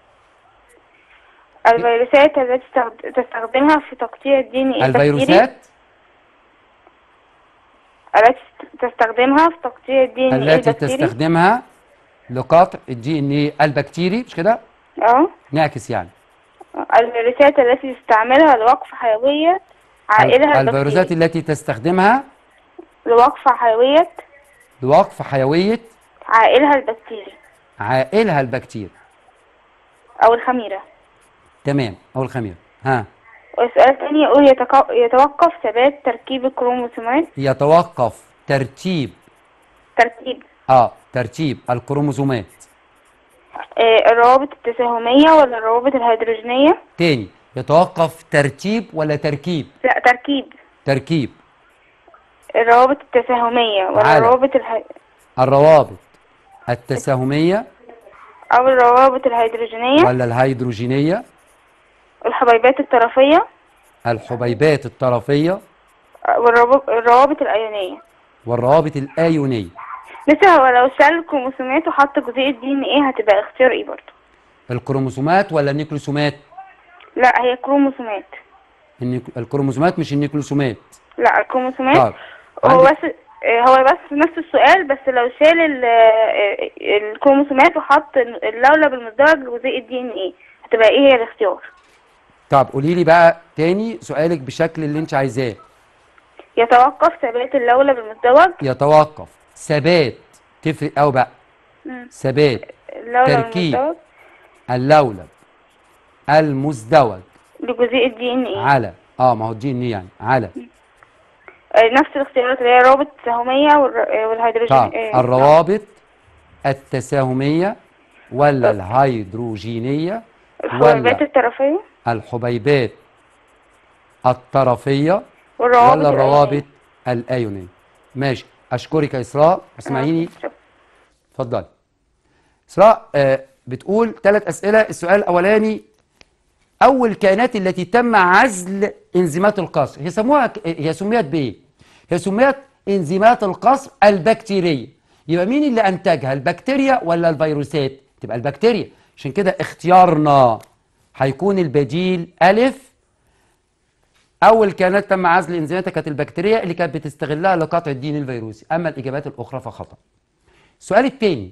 الفيروسات التي تستخد- تستخدمها في تقطيع الدي ان ايه الفيروسات التي تستخدمها في تقطيع الدي ان ايه التي البكتيري تستخدمها لقطع الدي ان ايه البكتيري مش كده اه نعكس يعني الفيروسات التي تستعملها لوقف حيوية عائلها الفيروسات البكتيري التي تستخدمها لوقف حيوية لوقف حيوية عائلها البكتيري عائلها البكتيري أو الخميرة تمام أو الخميرة ها والسؤال الثاني يقول يتق- يتوقف ثبات تركيب الكروموسومات يتوقف ترتيب تركيب اه ترتيب الكروموسومات آه، الروابط التساهمية ولا الروابط الهيدروجينية تاني يتوقف ترتيب ولا تركيب لا تركيب تركيب الروابط التساهمية ولا على. الروابط الهي... الروابط التساهمية أو الروابط الهيدروجينية ولا الهيدروجينية الحبيبات الطرفية الحبيبات الطرفية والروابط الروابط الأيونية والروابط الآيونية لسه هو لو شال الكروموسومات وحط جزيء الدي ان ايه هتبقى اختيار ايه برضه الكروموسومات ولا النيكلوسومات لا هي كروموسومات النيك- الكروموسومات مش النيكلوسومات لا الكروموسومات طيب هو عندك- بس هو بس نفس السؤال بس لو شال ال- الكروموسومات وحط اللولب المزدوج جزيء الدي ان ايه هتبقى ايه هي الاختيار طب قولي لي بقى تاني سؤالك بالشكل اللي انت عايزاه يتوقف ثبات اللولب المزدوج يتوقف ثبات تفرق قوي بقى مم. ثبات اللولب تركيب. المزدوج اللولب المزدوج لجزيء الدي ان ايه على اه ما هو الدي ان يعني على آه، نفس الاختيارات اللي هي الروابط التساهمية والر- آه، والهيدروجين طب آه، الروابط التساهمية ولا الهيدروجينية الحبيبات ولا الطرفية الحبيبات الطرفية والروابط ولا الروابط الأيونية. الآيونية ماشي أشكرك يا إسراء اسمعيني شكراً. اتفضلي إسراء آه بتقول ثلاث أسئلة السؤال الأولاني أول الكائنات التي تم عزل إنزيمات القصر هي سموها هي سميت بإيه؟ هي سميت إنزيمات القصر البكتيرية يبقى مين اللي أنتجها البكتيريا ولا الفيروسات؟ تبقى البكتيريا عشان كده اختيارنا هيكون البديل ألف أول كائنات تم عزل إنزيماتها كانت البكتيريا اللي كانت بتستغلها لقطع الدين الفيروسي أما الإجابات الأخرى فخطأ السؤال الثاني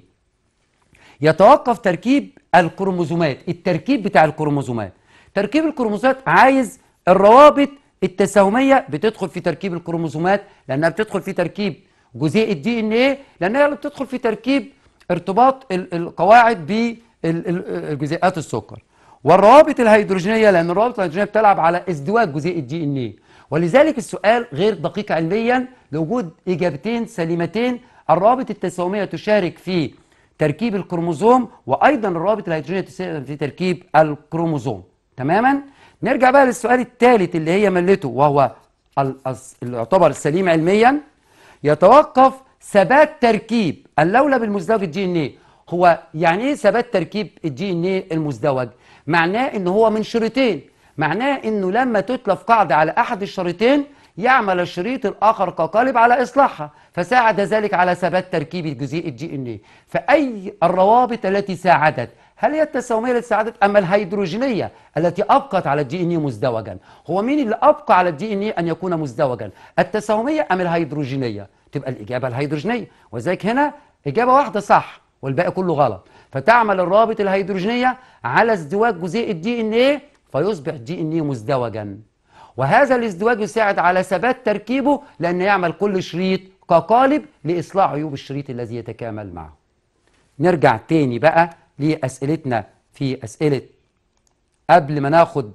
يتوقف تركيب الكروموزومات التركيب بتاع الكروموزومات تركيب الكروموزومات عايز الروابط التساهميه بتدخل في تركيب الكروموزومات لانها بتدخل في تركيب جزيء الدي ان ايه لانها اللي بتدخل في تركيب ارتباط ال- القواعد بجزيئات السكر والروابط الهيدروجينيه لان الروابط الهيدروجينيه بتلعب على ازدواج جزيء الدي ان ايه ولذلك السؤال غير دقيق علميا لوجود اجابتين سليمتين الروابط التساهميه تشارك في تركيب الكروموزوم وايضا الروابط الهيدروجينيه تساهم في تركيب الكروموزوم تماما نرجع بقى للسؤال الثالث اللي هي ملته وهو ال- الس- اللي يعتبر سليم علميا يتوقف ثبات تركيب اللولب المزدوج الدي ان ايه هو يعني ايه ثبات تركيب الدي ان ايه المزدوج معناه ان هو من شريطين معناه انه لما تتلف قاعده على احد الشريطين يعمل الشريط الاخر كقالب على اصلاحها فساعد ذلك على ثبات تركيب جزيء الدي ان ايه فاي الروابط التي ساعدت هل هي التساهميه التي ساعدت ام الهيدروجينيه التي ابقت على الدي ان ايه مزدوجا هو مين اللي ابقى على الدي ان ايه ان يكون مزدوجا التساهميه ام الهيدروجينيه تبقى الاجابه الهيدروجينيه وذلك هنا اجابه واحده صح والباقي كله غلط فتعمل الرابط الهيدروجينيه على ازدواج جزيء الدي ان ايه فيصبح الدي ان ايه مزدوجا وهذا الازدواج يساعد على ثبات تركيبه لأن يعمل كل شريط كقالب لإصلاح عيوب الشريط الذي يتكامل معه نرجع تاني بقى لأسئلتنا في أسئلة قبل ما ناخد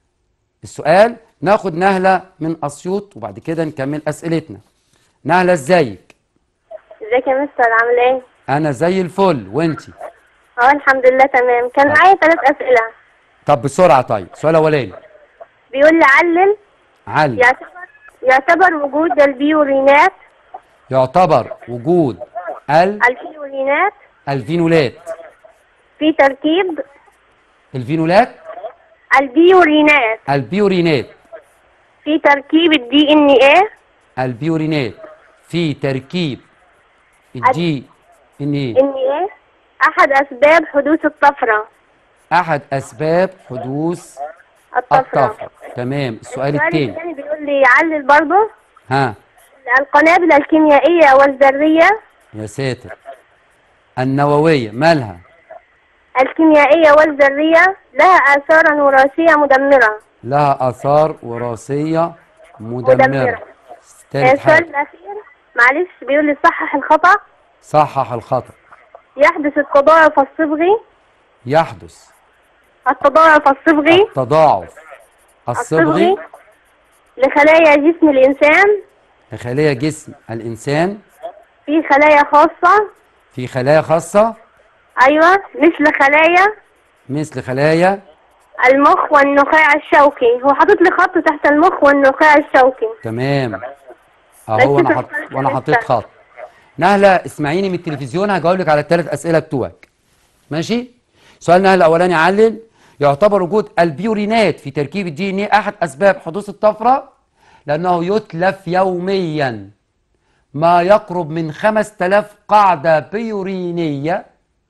السؤال ناخد نهلة من أسيوط وبعد كده نكمل أسئلتنا نهلة ازيك ازيك يا مستر عامل ايه؟ أنا زي الفل وانتي اه الحمد لله تمام كان معايا ثلاث اسئله طب بسرعة طيب سؤال أولاني بيقول لي علل علي يعتبر يعتبر وجود البيورينات يعتبر وجود ال البيورينات الفينولات في تركيب الفينولات البيورينات البيورينات في تركيب الدي ان ايه البيورينات في تركيب الدي ان ايه ان ايه احد اسباب حدوث الطفره احد اسباب حدوث الطفره الطفره تمام السؤال السؤال الثاني الثاني بيقول لي علل برضه ها القنابل الكيميائيه والذريه يا ساتر النوويه مالها الكيميائيه والذريه لها اثارا وراثيه مدمره لها اثار وراثيه مدمره مدمرة. ثالث السؤال حاجه الاخير معلش بيقول لي صحح الخطا صحح الخطا يحدث التضاعف الصبغي يحدث التضاعف الصبغي التضاعف الصبغي لخلايا جسم الإنسان لخلايا جسم الانسان في خلايا خاصة في خلايا خاصه أيوة مثل خلايا مثل خلايا المخ والنخاع الشوكي هو حاطط لي خط تحت المخ والنخاع الشوكي تمام اهو انا بس حط في وانا السؤال حطيت الثاني. خط نهله اسمعيني من التلفزيون هجاوب لك على الثلاث اسئله بتوعك ماشي سؤال نهله الاولاني علل يعتبر وجود البيورينات في تركيب الدي ان ايه احد اسباب حدوث الطفره لانه يتلف يوميا ما يقرب من 5000 قاعده بيورينيه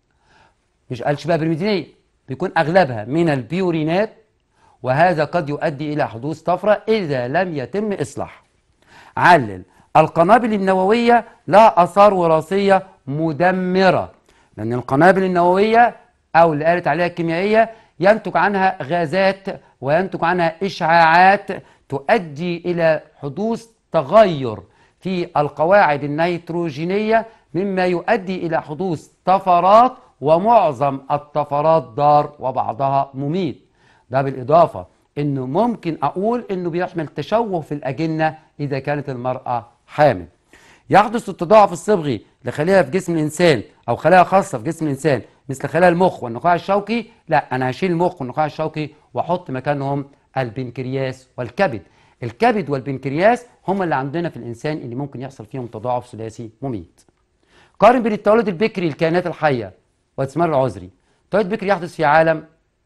مش قالش بقى برميدينيه بيكون اغلبها من البيورينات وهذا قد يؤدي الى حدوث طفره اذا لم يتم اصلاحها علل القنابل النووية لها آثار وراثية مدمرة لأن القنابل النووية أو اللي قالت عليها الكيميائية ينتج عنها غازات وينتج عنها إشعاعات تؤدي إلى حدوث تغير في القواعد النيتروجينية مما يؤدي إلى حدوث طفرات ومعظم الطفرات ضار وبعضها مميت ده بالإضافة إنه ممكن أقول إنه بيحمل تشوه في الأجنة إذا كانت المرأة حامل يحدث التضاعف الصبغي لخلايا في جسم الإنسان أو خلايا خاصة في جسم الإنسان مثل خلايا المخ والنخاع الشوكي لا أنا هشيل المخ والنخاع الشوكي وأحط مكانهم البنكرياس والكبد الكبد والبنكرياس هم اللي عندنا في الإنسان اللي ممكن يحصل فيهم تضاعف ثلاثي مميت قارن بين التولد البكري للكائنات الحية والاستثمار العذري التولد البكري يحدث في عالم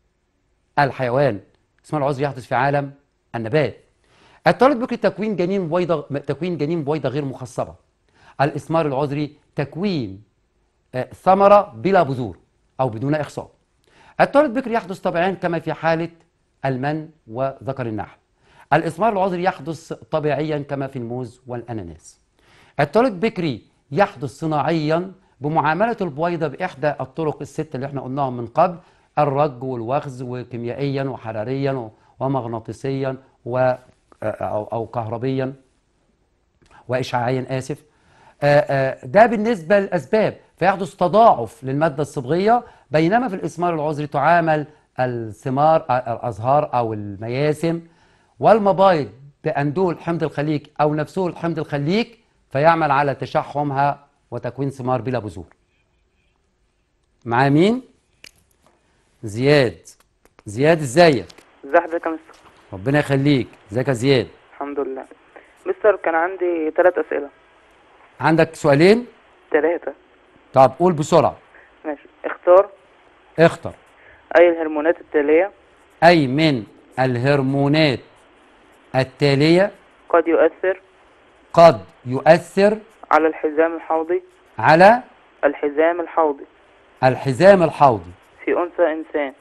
الحيوان الاستثمار العذري يحدث في عالم النبات التولد البكري تكوين جنين بويضة تكوين جنين بويضة غير مخصبة الإثمار العذري تكوين آه، ثمرة بلا بذور أو بدون إخصاب التولد البكري يحدث طبيعيا كما في حالة المن وذكر النحل الإثمار العذري يحدث طبيعيا كما في الموز والأناناس التولد البكري يحدث صناعيا بمعاملة البويضة بإحدى الطرق الست اللي احنا قلناهم من قبل الرج والوخز وكيميائيا وحراريا ومغناطيسيا و أو, أو كهربيا وإشعاعيا آسف آه، آه، ده بالنسبة للأسباب فيحدث تضاعف للمادة الصبغية بينما في الإثمار العذري تعامل الثمار آه، الأزهار أو المياسم والمبايض بأندول حمض الخليج أو نفسه حمض الخليج فيعمل على تشحمها وتكوين ثمار بلا بذور معاه مين؟ زياد زياد ازيك ازي حضرتك يا مستر ربنا يخليك ازيك يا زياد الحمد لله مستر كان عندي ثلاث اسئله عندك سؤالين ثلاثه طب قول بسرعة ماشي اختار اختر أي الهرمونات التالية أي من الهرمونات التالية قد يؤثر قد يؤثر على الحزام الحوضي على الحزام الحوضي الحزام الحوضي في أنثى إنسان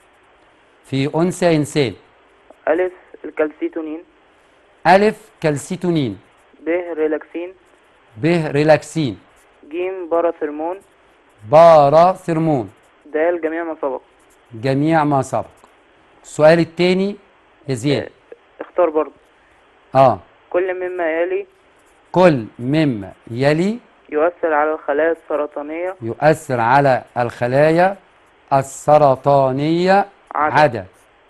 في أنثى إنسان ألف الكالسيتونين ألف كالسيتونين ب ريلاكسين ب ريلاكسين ج باراثرمون باراثرمون د جميع ما سبق جميع ما سبق السؤال الثاني يا زياد اختار برضه اه كل مما يلي كل مما يلي يؤثر على الخلايا السرطانية يؤثر على الخلايا السرطانية عدا. عدا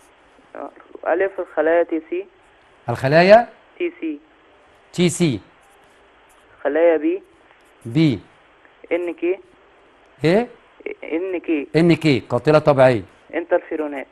ألف الخلايا تي سي الخلايا تي سي تي سي خلايا بي بي ان كي ايه ان كي ان كي قاتلة طبيعية انترفيرونات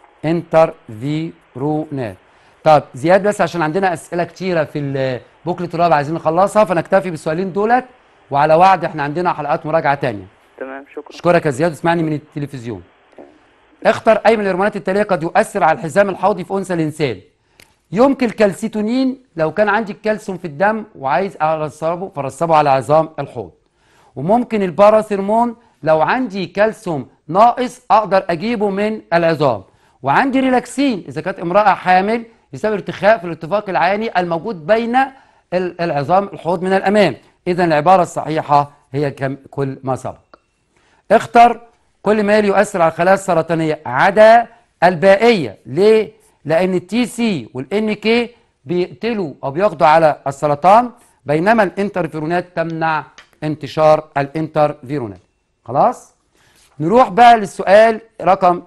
انترفيرونات طب زياد بس عشان عندنا اسئله كتيره في البوكلت الرابع عايزين نخلصها فنكتفي بالسؤالين دولت وعلى وعد احنا عندنا حلقات مراجعه تانية تمام شكرا اشكرك يا زياد اسمعني من التلفزيون اختر اي من الهرمونات التاليه قد يؤثر على الحزام الحوضي في انثى الانسان يمكن الكالسيتونين لو كان عندي الكالسيوم في الدم وعايز ارسبه فرسبه على عظام الحوض وممكن الباراثرمون لو عندي كالسيوم ناقص اقدر اجيبه من العظام وعندي ريلاكسين اذا كانت امراه حامل يسبب ارتخاء في الارتفاق العاني الموجود بين ال- العظام الحوض من الامام اذا العباره الصحيحه هي كم كل ما سبق اختر كل ما يلي يؤثر على الخلايا السرطانيه عدا البائيه ليه لان التي سي والان كي بيقتلوا او بياخدوا على السرطان بينما الانترفيرونات تمنع انتشار الانترفيرونات خلاص نروح بقى للسؤال رقم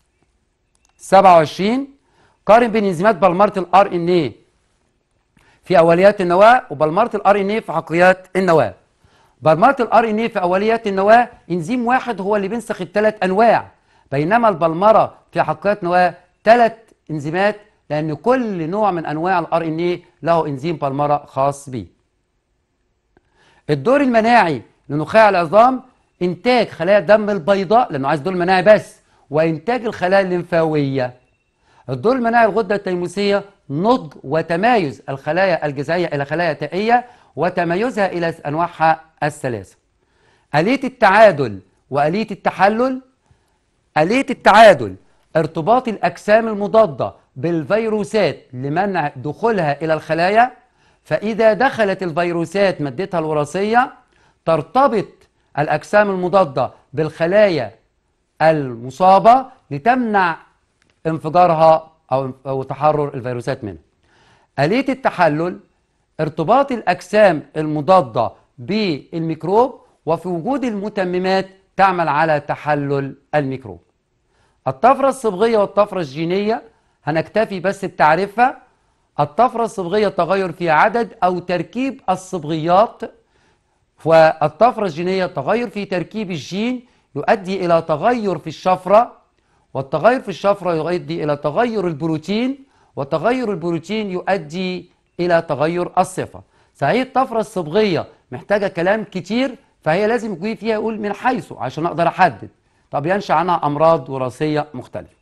27 قارن بين انزيمات بلمره الار ان ايه في اوليات النواه وبلمره الار ان ايه في حقيات النواه بلمره الار ان ايه في اوليات النواه انزيم واحد هو اللي بينسخ الثلاث انواع بينما البلمره في حقيات نواه ثلاث انزيمات لان كل نوع من انواع الار ان ايه له انزيم بلمره خاص بيه الدور المناعي لنخاع العظام انتاج خلايا الدم البيضاء لانه عايز دور مناعي بس وانتاج الخلايا الليمفاويه الدور المناعي الغده التيموسيه نضج وتمايز الخلايا الجذعيه الى خلايا تائيه وتميزها الى انواعها الثلاثه آلية التعادل وآلية التحلل آلية التعادل ارتباط الأجسام المضادة بالفيروسات لمنع دخولها إلى الخلايا فإذا دخلت الفيروسات مادتها الوراثية ترتبط الأجسام المضادة بالخلايا المصابة لتمنع انفجارها أو أو تحرر الفيروسات منها. آلية التحلل ارتباط الأجسام المضادة بالميكروب وفي وجود المتممات تعمل على تحلل الميكروب. الطفرة الصبغية والطفرة الجينية هنكتفي بس بتعريفها. الطفرة الصبغية تغير في عدد أو تركيب الصبغيات والطفرة الجينية تغير في تركيب الجين يؤدي إلى تغير في الشفرة والتغير في الشفرة يؤدي إلى تغير البروتين وتغير البروتين يؤدي إلى تغير الصفة صحيح الطفرة الصبغية محتاجة كلام كتير فهي لازم يكون فيها يقول من حيث عشان أقدر أحدد طب ينشأ عنها أمراض وراثية مختلفة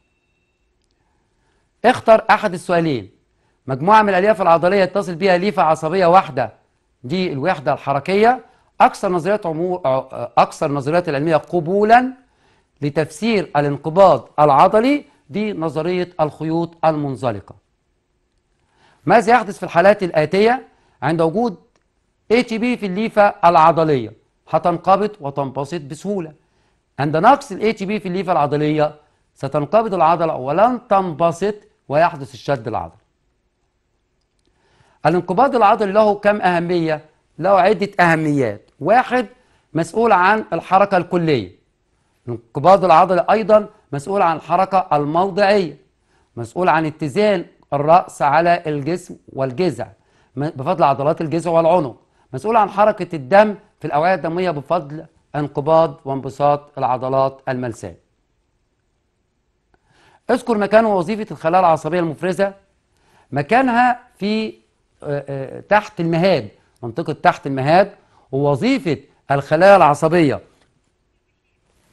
اختر أحد السؤالين مجموعة من الألياف العضلية يتصل بها ليفة عصبية واحدة دي الوحدة الحركية أكثر نظريات عمور أكثر النظريات العلمية قبولا لتفسير الانقباض العضلي دي نظرية الخيوط المنزلقة ماذا يحدث في الحالات الآتية عند وجود ATP في الليفة العضلية هتنقبض وتنبسط بسهولة عند نقص ال ATP في الليفة العضلية ستنقبض العضلة ولن تنبسط ويحدث الشد العضلي الانقباض العضلي له كم أهمية؟ له عدة أهميات واحد مسؤول عن الحركة الكلية الانقباض العضلي أيضا مسؤول عن الحركة الموضعية مسؤول عن اتزان الرأس على الجسم والجذع بفضل عضلات الجذع والعنق مسؤول عن حركة الدم في الأوعية الدموية بفضل انقباض وانبساط العضلات الملساء اذكر مكان ووظيفة الخلايا العصبية المفرزة مكانها في آه، آه، تحت المهاد منطقة تحت المهاد ووظيفة الخلايا العصبية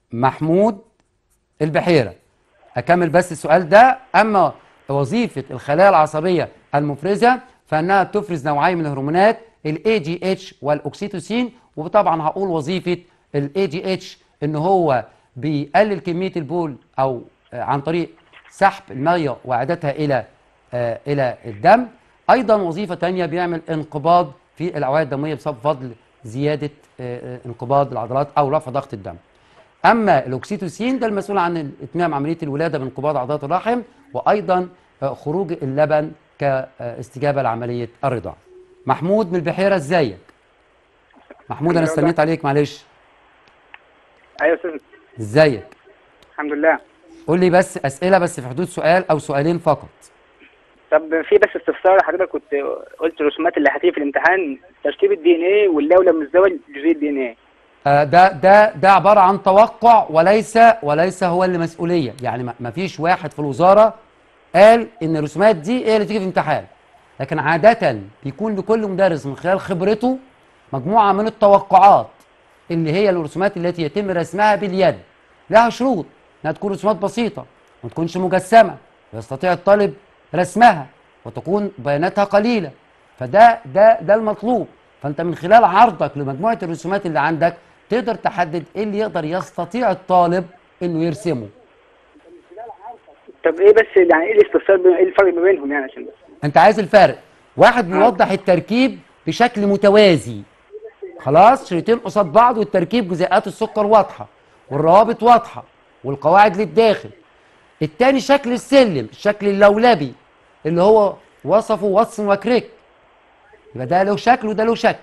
محمود البحيرة أكمل بس السؤال ده أما وظيفة الخلايا العصبية المفرزة فإنها تفرز نوعين من الهرمونات ال AGH والأكسيتوسين وطبعا هقول وظيفة ال AGH إن هو بيقلل كمية البول أو آه، عن طريق سحب المية وإعادتها إلى آه، إلى الدم أيضا وظيفة تانية بيعمل انقباض في الأوعية الدموية بسبب فضل زيادة آه، آه، انقباض العضلات أو رفع ضغط الدم اما الاكسيتوسين ده المسؤول عن اتمام عمليه الولاده بانقباض عضلات الرحم وايضا آه، خروج اللبن كاستجابه لعمليه الرضاعه محمود من البحيره ازيك محمود انا استنيت عليك معلش ايوه يا استاذ ازيك الحمد لله قول لي بس اسئله بس في حدود سؤال او سؤالين فقط طب في بس استفسار حضرتك كنت قلت الرسومات اللي هتيجي في الامتحان تركيب الدي ان ايه واللولب من الزوج جزئيه الدي ان ايه آه، ده ده ده عباره عن توقع وليس وليس هو اللي مسؤوليه يعني ما- ما فيش واحد في الوزاره قال ان الرسومات دي هي اللي تيجي في امتحان لكن عاده بيكون لكل مدرس من خلال خبرته مجموعه من التوقعات اللي هي الرسومات التي يتم رسمها باليد لها شروط انها تكون رسومات بسيطه ما تكونش مجسمه يستطيع الطالب رسمها وتكون بياناتها قليله فده ده ده المطلوب فانت من خلال عرضك لمجموعه الرسومات اللي عندك تقدر تحدد ايه اللي يقدر يستطيع الطالب انه يرسمه طب ايه بس يعني ايه الاستفسار بين- ايه الفرق ما بينهم يعني عشان بس انت عايز الفرق واحد بيوضح التركيب بشكل متوازي خلاص شريطين قصاد بعض والتركيب جزيئات السكر واضحه والروابط واضحه والقواعد للداخل التاني شكل السلم الشكل اللولبي اللي هو وصفه واتسون وكريك يبقى ده له شكل وده له شكل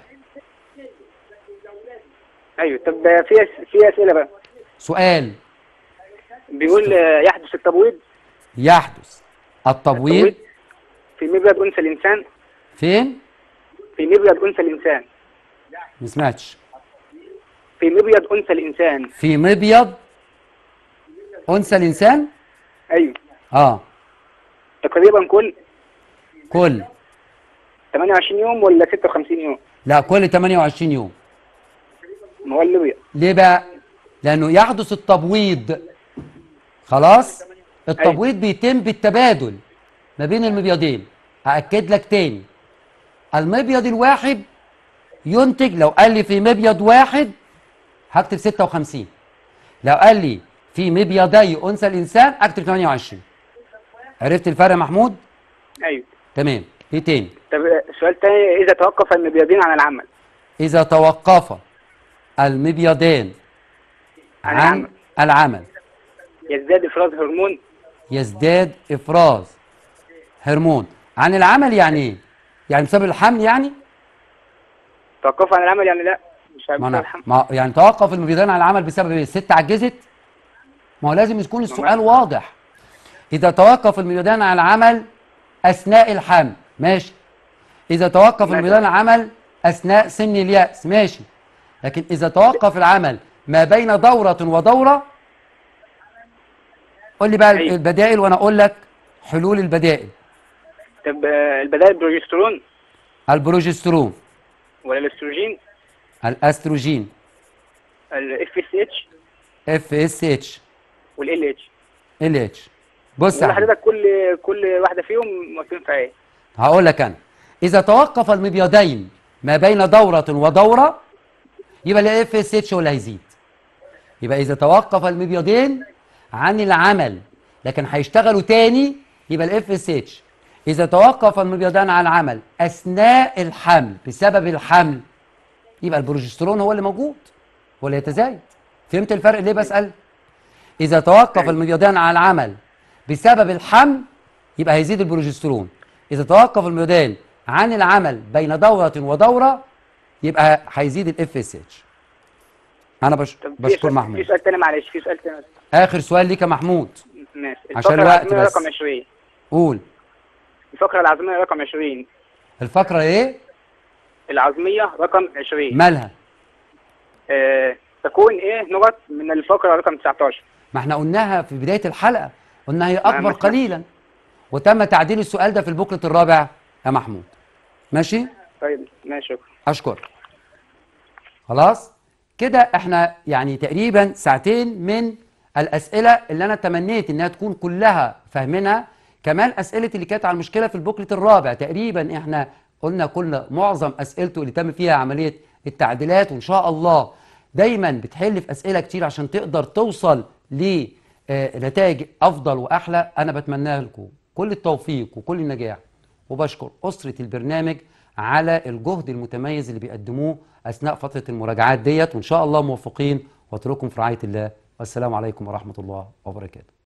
ايوه طب في أس- في اسئله بقى سؤال بيقول آه، يحدث التبويض يحدث التبويض في مبيض انثى الانسان فين في مبيض انثى الانسان ما سمعتش في مبيض انثى الانسان في مبيض انثى الانسان ايوه اه تقريبا كل كل 28 يوم ولا 56 يوم لا كل 28 يوم ما هو المبيض ليه بقى لانه يحدث التبويض خلاص التبويض بيتم بالتبادل ما بين المبيضين هاكد لك تاني المبيض الواحد ينتج لو قال لي في مبيض واحد هكتب 56 لو قال لي في مبيضي انثى الانسان اكتب 28 عرفت الفرق يا محمود ايوه تمام ايه تاني طب آه، سؤال تاني اذا توقف المبيضين عن العمل إذا توقف المبيضان عن عن العمل. العمل يزداد افراز هرمون يزداد إفراز هرمون عن العمل يعني إيه؟ يعني بسبب الحمل يعني؟ توقف عن العمل يعني لا مش عارف ما أنا الحمل. ما يعني توقف المبيضان عن العمل بسبب إيه؟ الست عجزت؟ ما هو لازم يكون السؤال واضح إذا توقف المبيضان عن العمل أثناء الحمل ماشي إذا توقف ماشي. المبيضان عن العمل أثناء سن اليأس ماشي لكن إذا توقف العمل ما بين دورة ودورة قول لي بقى أيوة. البدائل وأنا أقول لك حلول البدائل طب آه، البدائل البروجسترون البروجسترون ولا الاستروجين الاستروجين الاف اس اتش اف اس اتش والال اتش ال اتش بص يا ولا حبيبي، حضرتك كل كل واحده فيهم موافقين في ايه هقول لك انا اذا توقف المبيضين ما بين دوره ودوره يبقى الاف اس اتش هو اللي هيزيد يبقى اذا توقف المبيضين عن العمل لكن هيشتغلوا تاني يبقى الاف اس اتش اذا توقف المبيضان عن العمل اثناء الحمل بسبب الحمل يبقى البروجسترون هو اللي موجود هو اللي يتزايد فهمت الفرق ليه بسال اذا توقف المبيضان عن العمل بسبب الحمل يبقى هيزيد البروجسترون اذا توقف المبيضان عن العمل بين دوره ودوره يبقى هيزيد الاف اس اتش انا بش... طب في بشكر سؤال- في محمود سؤال تاني معلش في سؤال تاني اخر سؤال ليك يا محمود ماشي عشان الفقرة الوقت العظمية بس. رقم 20 قول الفقرة العظمية رقم 20 الفقره ايه العظمية رقم 20 مالها آه تكون ايه نقط من الفقرة رقم 19 ما احنا قلناها في بدايه الحلقه قلنا هي اكبر ما سمعت. قليلا وتم تعديل السؤال ده في البوكلت الرابع يا محمود ماشي طيب ماشي شكرا اشكر خلاص كده احنا يعني تقريبا ساعتين من الاسئله اللي انا تمنيت انها تكون كلها فاهمينها كمان اسئله اللي كانت على المشكله في البوكلت الرابع تقريبا احنا قلنا كل معظم اسئلته اللي تم فيها عمليه التعديلات وان شاء الله دايما بتحل في اسئله كتير عشان تقدر توصل لنتائج افضل واحلى انا بتمنى لكم كل التوفيق وكل النجاح وبشكر اسره البرنامج على الجهد المتميز اللي بيقدموه اثناء فتره المراجعات ديت وان شاء الله موفقين واترككم في رعايه الله والسلام عليكم ورحمه الله وبركاته